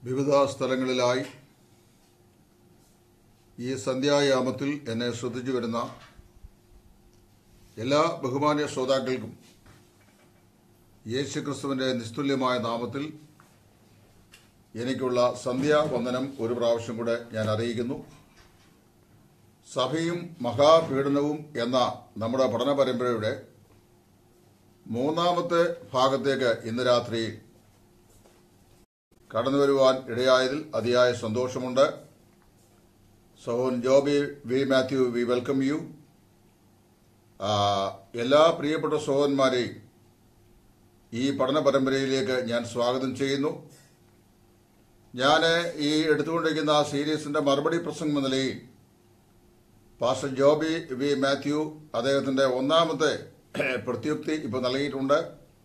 വിവിധ സ്ഥലങ്ങളിലായി ഈ സന്ധ്യായാമത്തിൽ എന്നെ ശ്രദ്ധിച്ചു വരുന്ന എല്ലാ ബഹുമാന്യ ശ്രോതാക്കൾക്കും യേശുക്രിസ്തുവിന്റെ നിസ്തുല്യമായ നാമത്തിൽ എനിക്കുള്ള സന്ധ്യാവന്ദനം ഒരു പ്രാവശ്യം കൂടെ ഞാൻ അറിയിക്കുന്നു സഭയും മഹാപീഡനവും എന്ന നമ്മുടെ പഠന പരമ്പരയുടെ മൂന്നാമത്തെ ഭാഗത്തേക്ക് ഇന്ന് രാത്രിയിൽ കടന്നു വരുവാൻ ഇടയായതിൽ അതിയായ സന്തോഷമുണ്ട് സഹോൻ Joby V Mathew we welcome you ആ, എല്ലാ പ്രിയപ്പെട്ട സഹോദരന്മാരെയും ഈ പഠന പരമ്പരയിലേക്ക് ഞാൻ സ്വാഗതം ചെയ്യുന്നു ഞാൻ ഈ എടുത്തുകൊണ്ടിരിക്കുന്ന ആ സീരീസിന്റെ മറുപടി പ്രസംഗം എന്ന നിലയിൽ പാസ്റ്റർ ജോബി വി മാത്യു അദ്ദേഹത്തിന്റെ ഒന്നാമത്തെ പ്രത്യുക്തി ഇപ്പോൾ നൽകിയിട്ടുണ്ട്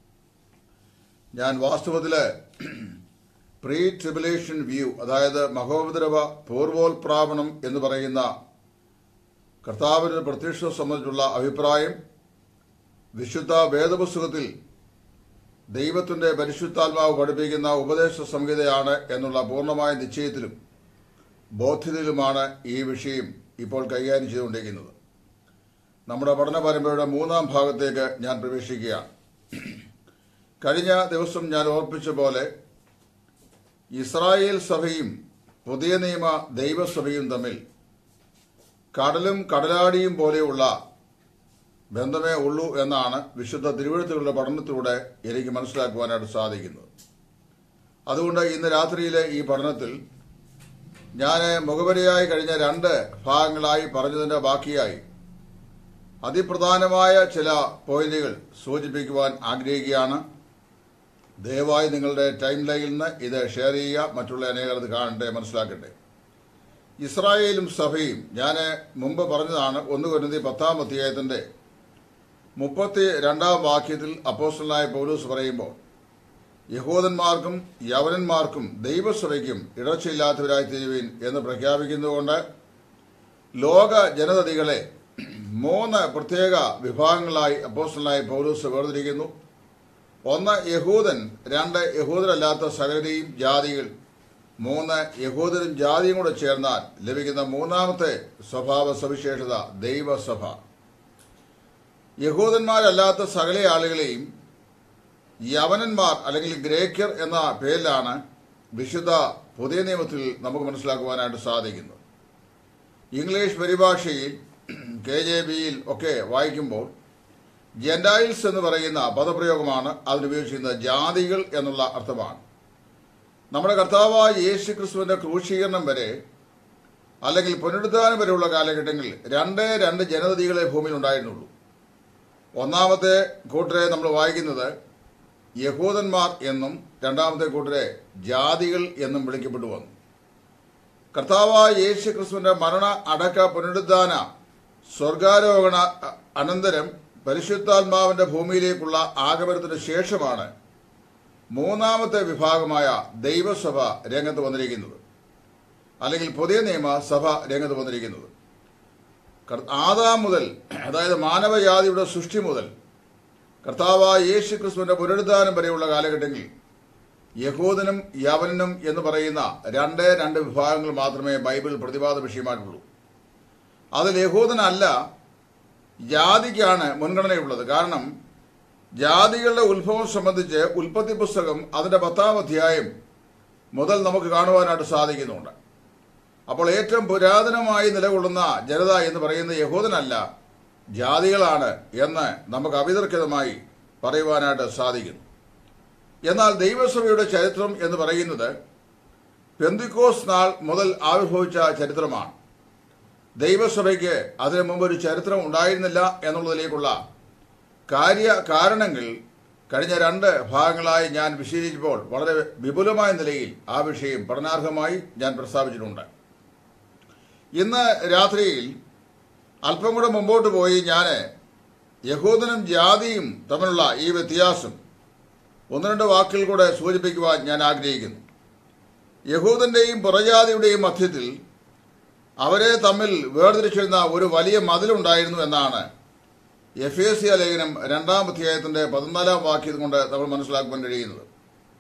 ഞാൻ വാസ്തവത്തില് പ്രീ ട്രിബുലേഷൻ വ്യൂ അതായത് മഹോപദ്രവ പൂർവോൽപ്രാപണം എന്ന് പറയുന്ന കർത്താവിന് പ്രത്യക്ഷ സംബന്ധിച്ചുള്ള അഭിപ്രായം വിശുദ്ധ വേദപുസ്തകത്തിൽ ദൈവത്തിന്റെ പരിശുദ്ധാത്മാവ് പഠിപ്പിക്കുന്ന ഉപദേശ സംഹിതയാണ് എന്നുള്ള പൂർണ്ണമായ നിശ്ചയത്തിലും ബോധ്യതയിലുമാണ് ഈ വിഷയം ഇപ്പോൾ കൈകാര്യം ചെയ്തുകൊണ്ടിരിക്കുന്നത് നമ്മുടെ പഠന പരമ്പരയുടെ മൂന്നാം ഭാഗത്തേക്ക് ഞാൻ പ്രവേശിക്കുകയാണ് കഴിഞ്ഞ ദിവസം ഞാൻ ഓർപ്പിച്ച പോലെ ഇസ്രായേൽ സഭയും പുതിയ നിയമ ദൈവസഭയും തമ്മിൽ കടലും കടലാടിയും പോലെയുള്ള ബന്ധമേ ഉള്ളൂ എന്നാണ് വിശുദ്ധ തിരുവഴുത്തുകളുടെ പഠനത്തിലൂടെ എനിക്ക് മനസ്സിലാക്കുവാനായിട്ട് സാധിക്കുന്നത് അതുകൊണ്ട് ഇന്ന് രാത്രിയിലെ ഈ പഠനത്തിൽ ഞാൻ മുഖവരിയായി കഴിഞ്ഞ രണ്ട് ഭാഗങ്ങളായി പറഞ്ഞതിന്റെ ബാക്കിയായി അതിപ്രധാനമായ ചില പോയിന്റുകൾ സൂചിപ്പിക്കുവാൻ ആഗ്രഹിക്കുകയാണ് ദയവായി നിങ്ങളുടെ ടൈം ലൈനിൽ നിന്ന് ഇത് ഷെയർ ചെയ്യുക മറ്റുള്ള അനേകർ ഇത് കാണട്ടെ മനസ്സിലാക്കട്ടെ ഇസ്രായേലും സഭയും ഞാൻ മുമ്പ് പറഞ്ഞതാണ് ഒന്ന് കുരുതി പത്താം അധ്യായത്തിന്റെ മുപ്പത്തി രണ്ടാം വാക്യത്തിൽ അപ്പോസ്റ്റലായ പൗലൂസ് പറയുമ്പോൾ യഹൂദന്മാർക്കും യവനന്മാർക്കും ദൈവസഭയ്ക്കും ഇടർച്ചയില്ലാത്തവരായി തീരുവീൻ എന്ന് പ്രഖ്യാപിക്കുന്നതുകൊണ്ട് ലോക ജനതതികളെ മൂന്ന് പ്രത്യേക വിഭാഗങ്ങളായി അപ്പോസ്റ്റലായ പൗലൂസ് വേർതിരിക്കുന്നു ഒന്ന് യഹൂദൻ രണ്ട് യഹൂദരല്ലാത്ത സകലരെയും ജാതികൾ മൂന്ന് യഹൂദരും ജാതിയും കൂടെ ചേർന്നാൽ ലഭിക്കുന്ന മൂന്നാമത്തെ സ്വഭാവ സവിശേഷത ദൈവസഭ യഹൂദന്മാരല്ലാത്ത സകല ആളുകളെയും യവനന്മാർ അല്ലെങ്കിൽ ഗ്രേക്കർ എന്ന പേരിലാണ് വിശുദ്ധ പുതിയ നിയമത്തിൽ നമുക്ക് മനസ്സിലാക്കുവാനായിട്ട് സാധിക്കുന്നത് ഇംഗ്ലീഷ് പരിഭാഷയിൽ കെ ജെ ബിയിൽ ഒക്കെ വായിക്കുമ്പോൾ ജെൻഡായിൽസ് എന്ന് പറയുന്ന പദപ്രയോഗമാണ് അതിനുപയോഗിച്ചിരുന്നത് ജാതികൾ എന്നുള്ള അർത്ഥമാണ് നമ്മുടെ കർത്താവായ യേശു ക്രിസ്തുവിന്റെ ക്രൂശീകരണം വരെ അല്ലെങ്കിൽ പുനരുദ്ധാനം വരെയുള്ള കാലഘട്ടങ്ങളിൽ രണ്ടേ രണ്ട് ജനതതികളെ ഭൂമിയിൽ ഉണ്ടായിരുന്നുള്ളൂ ഒന്നാമത്തെ കൂട്ടരെ നമ്മൾ വായിക്കുന്നത് യഹൂദന്മാർ എന്നും രണ്ടാമത്തെ കൂട്ടരെ ജാതികൾ എന്നും വിളിക്കപ്പെട്ടു വന്നു കർത്താവായ യേശു ക്രിസ്തുവിന്റെ മരണ അടക്ക പുനരുദ്ധാന സ്വർഗാരോഹണ അ- അനന്തരം പരിശുദ്ധാത്മാവിന്റെ ഭൂമിയിലേക്കുള്ള ആഗമനത്തിന് ശേഷമാണ് മൂന്നാമത്തെ വിഭാഗമായ ദൈവസഭ രംഗത്ത് വന്നിരിക്കുന്നത് അല്ലെങ്കിൽ പുതിയ നിയമ സഭ രംഗത്ത് വന്നിരിക്കുന്നത് കർ- ആദാം മുതൽ അതായത് മാനവജാതിയുടെ സൃഷ്ടി മുതൽ കർത്താവായ യേശു ക്രിസ്തുവിന്റെ പുനരുദ്ധാനം വരെയുള്ള കാലഘട്ടങ്ങളിൽ യഹൂദനും യവനും എന്ന് പറയുന്ന രണ്ടേ രണ്ട് വിഭാഗങ്ങൾ മാത്രമേ ബൈബിൾ പ്രതിപാദ വിഷയമായിട്ടുള്ളൂ അതിൽ യഹൂദനല്ല ജാതിക്കാണ് മുൻഗണനയുള്ളത് കാരണം ജാതികളുടെ ഉത്ഭവം സംബന്ധിച്ച് ഉൽപ്പത്തി പുസ്തകം അതിന്റെ പത്താം അധ്യായം മുതൽ നമുക്ക് കാണുവാനായിട്ട് സാധിക്കുന്നുണ്ട് അപ്പോൾ ഏറ്റവും പുരാതനമായി നിലകൊള്ളുന്ന ജനത എന്ന് പറയുന്ന യഹൂദനല്ല ജാതികളാണ് എന്ന് നമുക്ക് അവിതർക്കിതമായി പറയുവാനായിട്ട് സാധിക്കുന്നു എന്നാൽ ദൈവസഭയുടെ ചരിത്രം എന്ന് പറയുന്നത് പെന്തിക്കോസ് നാൾ മുതൽ ആവിർഭവിച്ച ചരിത്രമാണ് ദൈവസഭയ്ക്ക് അതിനു മുമ്പ് ഒരു ചരിത്രം ഉണ്ടായിരുന്നില്ല എന്നുള്ളതിലേക്കുള്ള കാര്യ കാരണങ്ങൾ കഴിഞ്ഞ രണ്ട് ഭാഗങ്ങളായി ഞാൻ വിശദീകരിച്ചപ്പോൾ വളരെ വിപുലമായ നിലയിൽ ആ വിഷയം പഠനാർഹമായി ഞാൻ പ്രസ്താവിച്ചിട്ടുണ്ട് ഇന്ന് രാത്രിയിൽ അല്പം കൂടെ മുമ്പോട്ട് പോയി ഞാൻ യഹൂദനും ജാതിയും തമ്മിലുള്ള ഈ വ്യത്യാസം ഒന്ന് രണ്ട് വാക്കുകൾ കൂടെ സൂചിപ്പിക്കുവാൻ ഞാൻ ആഗ്രഹിക്കുന്നു യഹൂദന്റെയും പുറജാതിയുടെയും മധ്യത്തിൽ അവരെ തമ്മിൽ വേർതിരിച്ചിരുന്ന ഒരു വലിയ മതിലുണ്ടായിരുന്നു എന്നാണ് എഫ് എ സി ലേഖനം രണ്ടാം അധ്യായത്തിന്റെ പതിനാലാം വാക്യം കൊണ്ട് നമ്മൾ മനസ്സിലാക്കുവാൻ കഴിയുന്നത്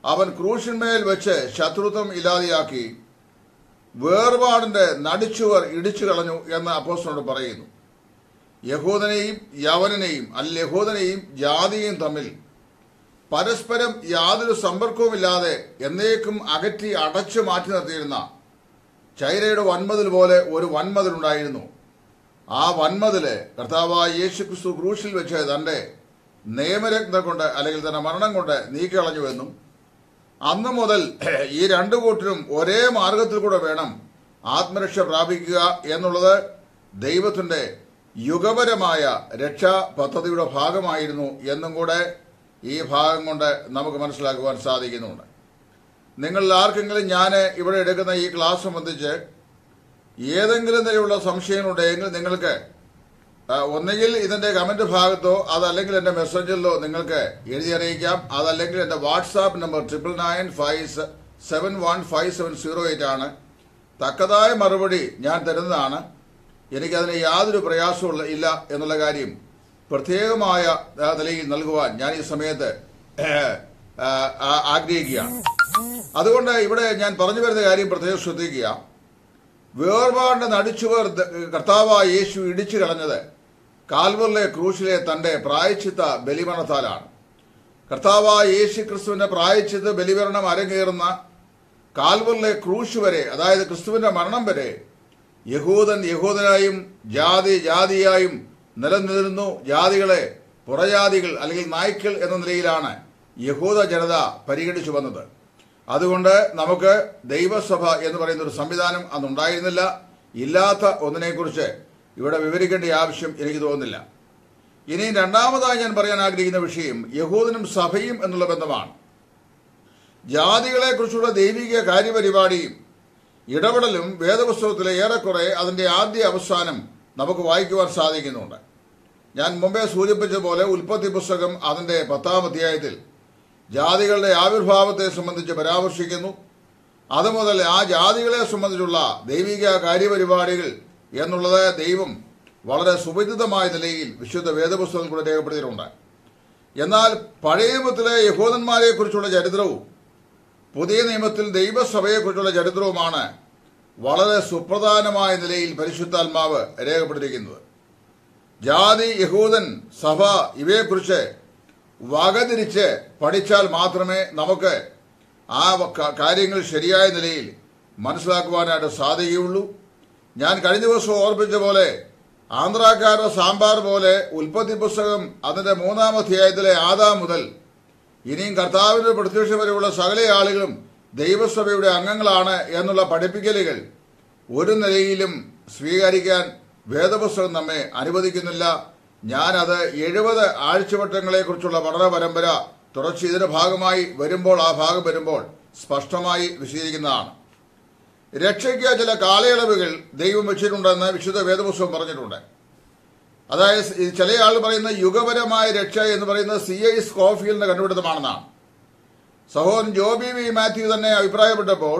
അവൻ ക്രൂശിന്മേൽ വെച്ച് ശത്രുത്വം ഇല്ലാതെയാക്കി വേർപാടിന്റെ നടിച്ചുവർ ഇടിച്ചു കളഞ്ഞു എന്ന് അപ്പോസ്തലനോട് പറയുന്നു യഹൂദനെയും യവനനെയും അല്ല യഹൂദനെയും ജാതിയെയും തമ്മിൽ പരസ്പരം യാതൊരു സമ്പർക്കവുമില്ലാതെ എന്നേക്കും അകറ്റി അടച്ചു മാറ്റി നിർത്തിയിരുന്ന ചൈനയുടെ വൻമതിൽ പോലെ ഒരു വൻമതിലുണ്ടായിരുന്നു ആ വൻമതില് കർത്താവായ യേശു ക്രിസ്തു ക്രൂശിൽ വെച്ച് തന്റെ നിയമരത്നം കൊണ്ട് അല്ലെങ്കിൽ തന്റെ മരണം കൊണ്ട് നീക്കിക്കളഞ്ഞുവെന്നും അന്ന് മുതൽ ഈ രണ്ടു കൂട്ടരും ഒരേ മാർഗത്തിൽ കൂടെ വേണം ആത്മരക്ഷ പ്രാപിക്കുക എന്നുള്ളത് ദൈവത്തിന്റെ യുഗപരമായ രക്ഷാ പദ്ധതിയുടെ ഭാഗമായിരുന്നു എന്നും കൂടെ ഈ ഭാഗം കൊണ്ട് നമുക്ക് മനസ്സിലാക്കുവാൻ സാധിക്കുന്നുണ്ട് നിങ്ങളിൽ ആർക്കെങ്കിലും ഞാൻ ഇവിടെ എടുക്കുന്ന ഈ ക്ലാസ് സംബന്ധിച്ച് ഏതെങ്കിലും നിലയുള്ള സംശയങ്ങളുണ്ടെങ്കിൽ നിങ്ങൾക്ക് ആ, ഒന്നുകിൽ ഇതിന്റെ കമന്റ് ഭാഗത്തോ അതല്ലെങ്കിൽ എന്റെ മെസ്സേജിലോ നിങ്ങൾക്ക് എഴുതി അറിയിക്കാം അതല്ലെങ്കിൽ എന്റെ WhatsApp number triple nine five seven one five seven zero eight ആണ് തക്കതായ മറുപടി ഞാൻ തരുന്നതാണ് എനിക്കതിന് യാതൊരു പ്രയാസവും ഇല്ല എന്നുള്ള കാര്യം പ്രത്യേകമായ ആ, നിലയിൽ നൽകുവാൻ ഞാൻ ഈ സമയത്ത് ആ, ആ, ആഗ്രഹിക്കുകയാണ് അതുകൊണ്ട് ഇവിടെ ഞാൻ പറഞ്ഞു വരുന്ന കാര്യം പ്രത്യേകം ശ്രദ്ധിക്കുക വേർപാടിന്റെ നടിച്ചുവർ ദ- കർത്താവായ യേശു ഇടിച്ചു കളഞ്ഞത് കാൽവറിലെ ക്രൂശിലെ തന്റെ പ്രായച്ചിത്ത ബലിമരണത്താലാണ് കർത്താവായ യേശു ക്രിസ്തുവിന്റെ പ്രായച്ചിത്ത ബലിമരണം അരങ്ങേറുന്ന കാൽവറിലെ ക്രൂശ് വരെ അതായത് ക്രിസ്തുവിന്റെ മരണം വരെ യഹൂദൻ യഹൂദനായും ജാതി ജാതിയായും നിലനിന്നിരുന്നു ജാതികളെ പുറജാതികൾ അല്ലെങ്കിൽ നായ്ക്കൾ എന്ന നിലയിലാണ് യഹൂദ ജനത പരിഗണിച്ചു വന്നത് അതുകൊണ്ട് നമുക്ക് ദൈവസഭ എന്ന് പറയുന്ന ഒരു സംവിധാനം അന്നുണ്ടായിരുന്നില്ല ഇല്ലാത്ത ഒന്നിനെക്കുറിച്ച് ഇവിടെ വിവരിക്കേണ്ട ആവശ്യം എനിക്ക് തോന്നുന്നില്ല ഇനി രണ്ടാമതായി ഞാൻ പറയാൻ ആഗ്രഹിക്കുന്ന വിഷയം യഹൂദനും സഭയും എന്നുള്ള ബന്ധമാണ് ജാതികളെ കുറിച്ചുള്ള ദൈവിക കാര്യപരിപാടിയും ഇടപെടലും വേദപുസ്തകത്തിലെ ഏറെക്കുറെ അതിന്റെ ആദ്യ അവസാനം നമുക്ക് വായിക്കുവാൻ സാധിക്കുന്നുണ്ട് ഞാൻ മുമ്പേ സൂചിപ്പിച്ച പോലെ ഉൽപ്പത്തി പുസ്തകം അതിന്റെ പത്താം അധ്യായത്തിൽ ജാതികളുടെ ആവിർഭാവത്തെ സംബന്ധിച്ച് പരാമർശിക്കുന്നു അതുമുതൽ ആ ജാതികളെ സംബന്ധിച്ചുള്ള ദൈവിക കാര്യപരിപാടികൾ എന്നുള്ളത് ദൈവം വളരെ സുപരിചിതമായ നിലയിൽ വിശുദ്ധ വേദപുസ്തകം കൂടെ രേഖപ്പെടുത്തിയിട്ടുണ്ട് എന്നാൽ പഴയ നിയമത്തിലെ യഹൂദന്മാരെ കുറിച്ചുള്ള ചരിത്രവും പുതിയ നിയമത്തിൽ ദൈവസഭയെക്കുറിച്ചുള്ള ചരിത്രവുമാണ് വളരെ സുപ്രധാനമായ നിലയിൽ പരിശുദ്ധാത്മാവ് രേഖപ്പെടുത്തിയിരിക്കുന്നത് ജാതി യഹൂദൻ സഭ ഇവയെക്കുറിച്ച് വകതിരിച്ച് പഠിച്ചാൽ മാത്രമേ നമുക്ക് ആ ക- കാര്യങ്ങൾ ശരിയായ നിലയിൽ മനസ്സിലാക്കുവാനായിട്ട് സാധിക്കുകയുള്ളൂ ഞാൻ കഴിഞ്ഞ ദിവസം ഓർപ്പിച്ച പോലെ ആന്ധ്രാക്കാരുടെ സാമ്പാർ പോലെ ഉൽപ്പത്തി പുസ്തകം അതിന്റെ മൂന്നാം അധ്യായത്തിലെ ആദാം മുതൽ ഇനിയും കർത്താവിന്റെ പ്രത്യക്ഷ വരെയുള്ള സകല ആളുകളും ദൈവസഭയുടെ അംഗങ്ങളാണ് എന്നുള്ള പഠിപ്പിക്കലുകൾ ഒരു നിലയിലും സ്വീകരിക്കാൻ വേദപുസ്തകം നമ്മെ അനുവദിക്കുന്നില്ല ഞാനത് എഴുപത് ആഴ്ചവട്ടങ്ങളെ കുറിച്ചുള്ള പഠന പരമ്പര തുടർച്ച ഇതിന്റെ ഭാഗമായി വരുമ്പോൾ ആ ഭാഗം വരുമ്പോൾ സ്പഷ്ടമായി വിശദീകരിക്കുന്നതാണ് രക്ഷയ്ക്ക് ചില കാലയളവുകൾ ദൈവം വെച്ചിട്ടുണ്ടെന്ന് വിശുദ്ധ വേദപുസ്തകം പറഞ്ഞിട്ടുണ്ട് അതായത് ഈ ചില ആൾ പറയുന്ന യുഗപരമായ രക്ഷ എന്ന് പറയുന്നത് സി ഐ സ്കോഫീൽഡിന്റെ കണ്ടുപിടുത്തമാണെന്നാണ് സഹോദരൻ ജോബി വി മാത്യു തന്നെ അഭിപ്രായപ്പെട്ടപ്പോൾ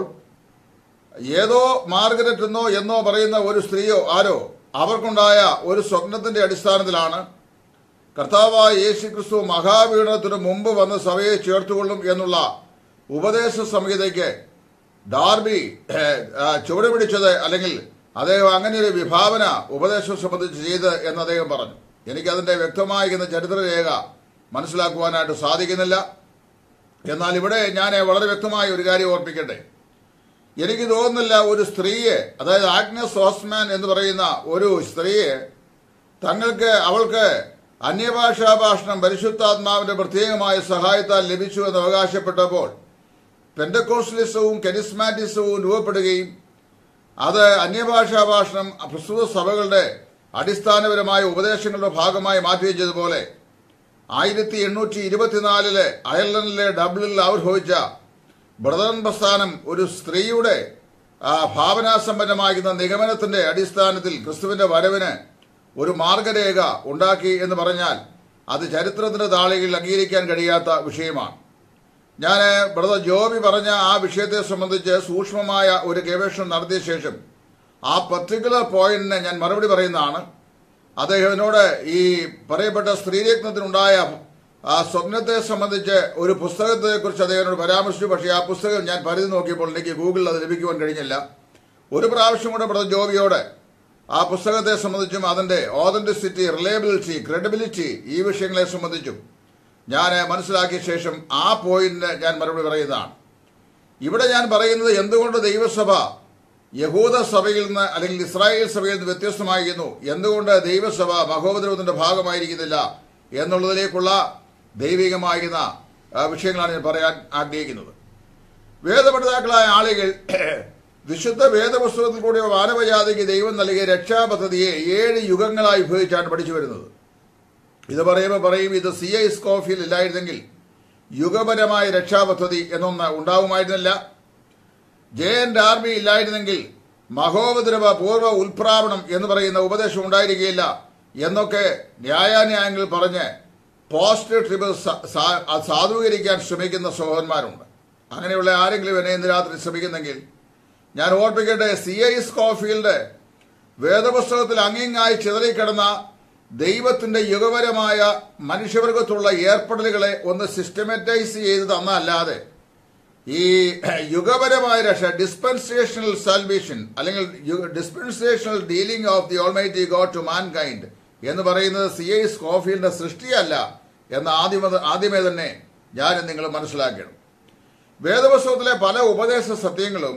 ഏതോ മാർഗരറ്റ് എന്നോ എന്നോ പറയുന്ന ഒരു സ്ത്രീയോ ആരോ അവർക്കുണ്ടായ ഒരു സ്വപ്നത്തിന്റെ അടിസ്ഥാനത്തിലാണ് കർത്താവായ യേശു ക്രിസ്തു മഹാപീഡനത്തിന് മുമ്പ് വന്ന് സഭയെ ചേർത്തുകൊള്ളും എന്നുള്ള ഉപദേശ സംഹിതയ്ക്ക് ഡാർബി ഏഹ്, ആ, ചുവട് പിടിച്ചത് അല്ലെങ്കിൽ അദ്ദേഹം അങ്ങനെ ഒരു വിഭാവന ഉപദേശം സംബന്ധിച്ച് ചെയ്ത് എന്ന് അദ്ദേഹം പറഞ്ഞു എനിക്കതിന്റെ വ്യക്തമായിരിക്കുന്ന ചരിത്രരേഖ മനസ്സിലാക്കുവാനായിട്ട് സാധിക്കുന്നില്ല എന്നാൽ ഇവിടെ ഞാൻ വളരെ വ്യക്തമായ ഒരു കാര്യം ഓർപ്പിക്കട്ടെ എനിക്ക് തോന്നുന്നില്ല ഒരു സ്ത്രീയെ അതായത് ആഗ്നസ് ഹോസ്മാൻ എന്ന് പറയുന്ന ഒരു സ്ത്രീയെ തങ്ങൾക്ക് അവൾക്ക് അന്യഭാഷാ ഭാഷണം പരിശുദ്ധാത്മാവിന്റെ പ്രത്യേകമായ സഹായത്താൽ ലഭിച്ചു എന്ന് അവകാശപ്പെട്ടപ്പോൾ പെൻഡക്കോസ്റ്റലിസവും കെനിസ്മാറ്റിസവും രൂപപ്പെടുകയും അത് അന്യഭാഷാ ഭാഷണം പ്രസ്തുത സഭകളുടെ അടിസ്ഥാനപരമായ ഉപദേശങ്ങളുടെ ഭാഗമായി മാറ്റുകയും ചെയ്തതുപോലെ ആയിരത്തി എണ്ണൂറ്റി ഇരുപത്തിനാലില് അയർലൻഡിലെ ഡബ്ലിനിൽ ആവിർഭവിച്ച ബ്രദറൻ പ്രസ്ഥാനം ഒരു സ്ത്രീയുടെ ആ, ഭാവനാസമ്പന്നമാകുന്ന നിഗമനത്തിന്റെ അടിസ്ഥാനത്തിൽ ക്രിസ്തുവിന്റെ വരവിന് ഒരു മാർഗരേഖ ഉണ്ടാക്കി എന്ന് പറഞ്ഞാൽ അത് ചരിത്രത്തിന്റെ താളികളിൽ അംഗീകരിക്കാൻ കഴിയാത്ത വിഷയമാണ് ഞാൻ ബ്രദർ ജോബി പറഞ്ഞ ആ വിഷയത്തെ സംബന്ധിച്ച് സൂക്ഷ്മമായ ഒരു ഗവേഷണം നടത്തിയ ശേഷം ആ പർട്ടിക്കുലർ പോയിന്റിന് ഞാൻ മറുപടി പറയുന്നതാണ് അദ്ദേഹം എന്നോട് ഈ പറയപ്പെട്ട സ്ത്രീരത്നത്തിനുണ്ടായ ആ സ്വപ്നത്തെ സംബന്ധിച്ച് ഒരു പുസ്തകത്തെക്കുറിച്ച് അദ്ദേഹത്തിനോട് പരാമർശിച്ചു പക്ഷേ ആ പുസ്തകം ഞാൻ പരിധി നോക്കിയപ്പോൾ എനിക്ക് ഗൂഗിളിൽ അത് ലഭിക്കുവാൻ കഴിഞ്ഞില്ല ഒരു പ്രാവശ്യം കൂടെ ബ്രദർ ജോബിയോട് ആ പുസ്തകത്തെ സംബന്ധിച്ചും അതിന്റെ ഓതന്റിസിറ്റി റിലയബിലിറ്റി ക്രെഡിബിലിറ്റി ഈ വിഷയങ്ങളെ സംബന്ധിച്ചും ഞാൻ മനസ്സിലാക്കിയ ശേഷം ആ പോയിന്റിന് ഞാൻ മറുപടി പറയുന്നതാണ് ഇവിടെ ഞാൻ പറയുന്നത് എന്തുകൊണ്ട് ദൈവസഭ യഹൂദ സഭയിൽ നിന്ന് അല്ലെങ്കിൽ ഇസ്രായേൽ സഭയിൽ നിന്ന് വ്യത്യസ്തമായിരുന്നു എന്തുകൊണ്ട് ദൈവസഭ മഹോപദ്രവത്തിന്റെ ഭാഗമായിരിക്കുന്നില്ല എന്നുള്ളതിലേക്കുള്ള ദൈവികമായിരുന്ന ആ, വിഷയങ്ങളാണ് ഞാൻ പറയാൻ ആഗ്രഹിക്കുന്നത് വേദപഠിതാക്കളായ ആളുകൾ വിശുദ്ധ വേദപുസ്തകത്തിൽ കൂടിയ മാനവജാതിക്ക് ദൈവം നൽകിയ രക്ഷാപദ്ധതിയെ ഏഴ് യുഗങ്ങളായി വിഭജിച്ചാണ് പഠിച്ചു വരുന്നത് ഇത് പറയുമ്പോൾ പറയും ഇത് സി ഐ സ്കോഫിൽ ഇല്ലായിരുന്നെങ്കിൽ യുഗപരമായ രക്ഷാപദ്ധതി എന്നൊന്ന് ഉണ്ടാവുമായിരുന്നില്ല ജെ എൻ ആർമി ഇല്ലായിരുന്നെങ്കിൽ മഹോപദ്രവ പൂർവ്വ ഉൽപ്രാവണം എന്ന് പറയുന്ന ഉപദേശം ഉണ്ടായിരിക്കുകയില്ല എന്നൊക്കെ ന്യായാന്യായങ്ങൾ പറഞ്ഞ് പോസ്റ്റ് ട്രിബ് സ- സാ- അത് സാധൂകരിക്കാൻ ശ്രമിക്കുന്ന സഹോദരന്മാരുണ്ട് അങ്ങനെയുള്ള ആരെങ്കിലും എന്നെ ഇന്ന് രാത്രി ശ്രമിക്കുന്നെങ്കിൽ ഞാൻ ഓർപ്പിക്കട്ടെ സി ഐ സ്കോഫീൽഡ് വേദപുസ്തകത്തിൽ അങ്ങിങ്ങായി ചിതറിക്കിടന്ന ദൈവത്തിന്റെ യുഗപരമായ മനുഷ്യവർഗത്തുള്ള ഏർപ്പെടലുകളെ ഒന്ന് സിസ്റ്റമാറ്റൈസ് ചെയ്ത് തന്നല്ലാതെ ഈ യുഗപരമായ രക്ഷ ഡിസ്പെൻസേഷണൽ സാൽവേഷൻ അല്ലെങ്കിൽ dispensational dealing of the almighty God to mankind എന്ന് പറയുന്നത് സി ഐ സ്കോഫീൽഡിന്റെ സൃഷ്ടിയല്ല എന്ന് ആദ്യമ ആദ്യമേ തന്നെ ഞാൻ നിങ്ങൾ മനസ്സിലാക്കണം വേദപുസ്തകത്തിലെ പല ഉപദേശ സത്യങ്ങളും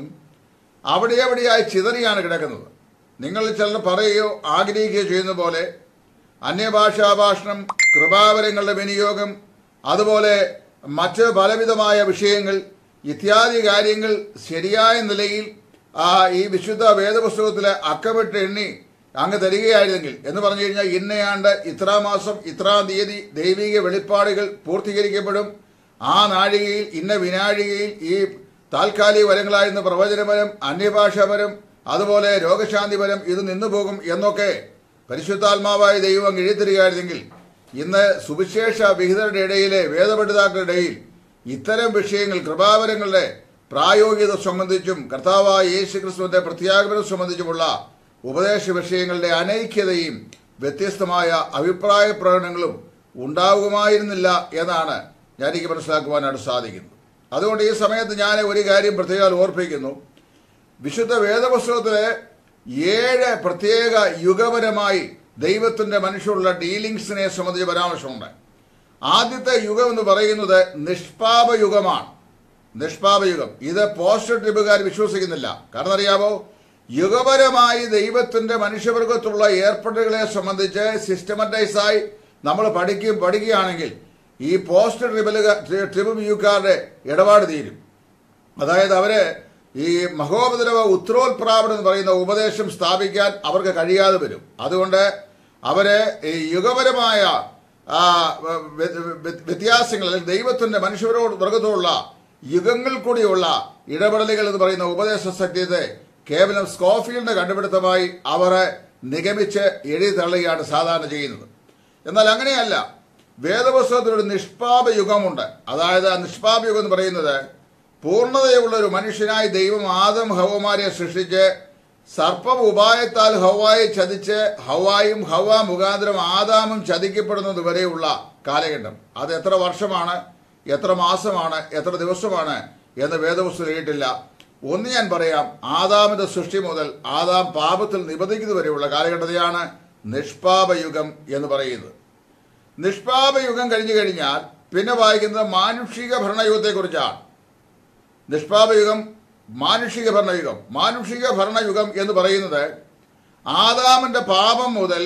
അവിടെ എവിടെയായി ചിതറിയാണ് കിടക്കുന്നത് നിങ്ങൾ ചിലർ പറയുകയോ ആഗ്രഹിക്കുകയോ ചെയ്യുന്ന പോലെ അന്യഭാഷാ ഭാഷണം കൃപാവരങ്ങളുടെ വിനിയോഗം അതുപോലെ മറ്റ് പലവിധമായ വിഷയങ്ങൾ ഇത്യാദി കാര്യങ്ങൾ ശരിയായ നിലയിൽ ആ ഈ വിശുദ്ധ വേദപുസ്തകത്തിലെ അക്കമിട്ട് എണ്ണി അങ്ങ് തരികയായിരുന്നെങ്കിൽ എന്ന് പറഞ്ഞു കഴിഞ്ഞാൽ ഇന്നയാണ്ട് ഇത്ര മാസം ഇത്രാം തീയതി ദൈവിക വെളിപ്പാടുകൾ പൂർത്തീകരിക്കപ്പെടും ആ നാഴികയിൽ ഇന്ന വിനാഴികയിൽ ഈ താൽക്കാലിക വരങ്ങളായിരുന്ന പ്രവചനപരം അന്യഭാഷാപരം അതുപോലെ രോഗശാന്തിപരം ഇത് നിന്നുപോകും എന്നൊക്കെ പരിശുദ്ധാത്മാവായ ദൈവം എഴുതിത്തരികയായിരുന്നെങ്കിൽ ഇന്ന് സുവിശേഷ വിഹിതരുടെ ഇടയിലെ വേദപഠിതാക്കളുടെ ഇടയിൽ ഇത്തരം വിഷയങ്ങൾ കൃപാവരങ്ങളുടെ പ്രായോഗികത സംബന്ധിച്ചും കർത്താവായ യേശു ക്രിസ്തുവിന്റെ പ്രത്യാഗമനം സംബന്ധിച്ചുമുള്ള ഉപദേശ വിഷയങ്ങളുടെ അനൈക്യതയും വ്യത്യസ്തമായ അഭിപ്രായ പ്രകടനങ്ങളും ഉണ്ടാകുമായിരുന്നില്ല എന്നാണ് ഞാൻ എനിക്ക് മനസ്സിലാക്കുവാനായിട്ട് സാധിക്കുന്നത് അതുകൊണ്ട് ഈ സമയത്ത് ഞാൻ ഒരു കാര്യം പ്രത്യേകം ഓർപ്പിക്കുന്നു വിശുദ്ധ വേദപുസ്തകത്തിലെ ഏഴ് പ്രത്യേക യുഗപരമായി ദൈവത്തിന്റെ മനുഷ്യരുള്ള ഡീലിങ്സിനെ സംബന്ധിച്ച് പരാമർശമുണ്ട് ആദ്യത്തെ യുഗം എന്ന് പറയുന്നത് നിഷ്പാപ യുഗമാണ് നിഷ്പാപ യുഗം ഇത് പോസ്റ്റ് ട്രിബുകാർ വിശ്വസിക്കുന്നില്ല കാരണം അറിയാമോ യുഗപരമായി ദൈവത്തിന്റെ മനുഷ്യവർഗത്തുള്ള ഏർപ്പെടലുകളെ സംബന്ധിച്ച് സിസ്റ്റമറ്റൈസായി നമ്മൾ പഠിക്കും പഠിക്കുകയാണെങ്കിൽ ഈ പോസ്റ്റ് ട്രിബലുക ട്രിബ് യുക്കാരുടെ ഇടപാട് തീരും അതായത് അവര് ഈ മഹോപദ്രവ ഉത്തരോത്പ്രാപനം എന്ന് പറയുന്ന ഉപദേശം സ്ഥാപിക്കാൻ അവർക്ക് കഴിയാതെ വരും അതുകൊണ്ട് അവര് ഈ യുഗപരമായ ആ, വ്യ- വ്യ- വ്യത്യാസങ്ങൾ അല്ലെങ്കിൽ ദൈവത്തിന്റെ മനുഷ്യരോട് വർഗത്തോടുള്ള യുഗങ്ങൾ കൂടിയുള്ള ഇടപെടലുകൾ എന്ന് പറയുന്ന ഉപദേശ സത്യത്തെ കേവലം സ്കോഫീൽഡിന്റെ കണ്ടുപിടുത്തമായി അവർ നിഗമിച്ച് എഴുതി തള്ളുകയാണ് സാധാരണ ചെയ്യുന്നത് എന്നാൽ അങ്ങനെയല്ല വേദപുസ്തകത്തിൽ ഒരു നിഷ്പാപ യുഗമുണ്ട് അതായത് ആ നിഷ്പാപ യുഗം എന്ന് പറയുന്നത് പൂർണ്ണതയുള്ള ഒരു മനുഷ്യനായി ദൈവം ആദം ഹവമാരെ സൃഷ്ടിച്ച് സർപ്പം ഉപായത്താൽ ഹവായെ ചതിച്ച് ഹവായും ഹവ മുഖാന്തരം ആദാമും ചതിക്കപ്പെടുന്നത് വരെയുള്ള കാലഘട്ടം അത് എത്ര വർഷമാണ് എത്ര മാസമാണ് എത്ര ദിവസമാണ് എന്ന് വേദപുസ്തകം എഴുതിയിട്ടില്ല ഒന്ന് ഞാൻ പറയാം ആദാമിന്റെ സൃഷ്ടി മുതൽ ആദാം പാപത്തിൽ നിബന്ധിക്കുന്നത് വരെയുള്ള കാലഘട്ടത്തെയാണ് നിഷ്പാപ യുഗം എന്ന് പറയുന്നത് നിഷ്പാപ യുഗം കഴിഞ്ഞു കഴിഞ്ഞാൽ പിന്നെ വായിക്കുന്നത് മാനുഷിക ഭരണയുഗത്തെക്കുറിച്ചാണ് നിഷ്പാപയുഗം മാനുഷിക ഭരണയുഗം മാനുഷിക ഭരണയുഗം എന്ന് പറയുന്നത് ആദാമിന്റെ പാപം മുതൽ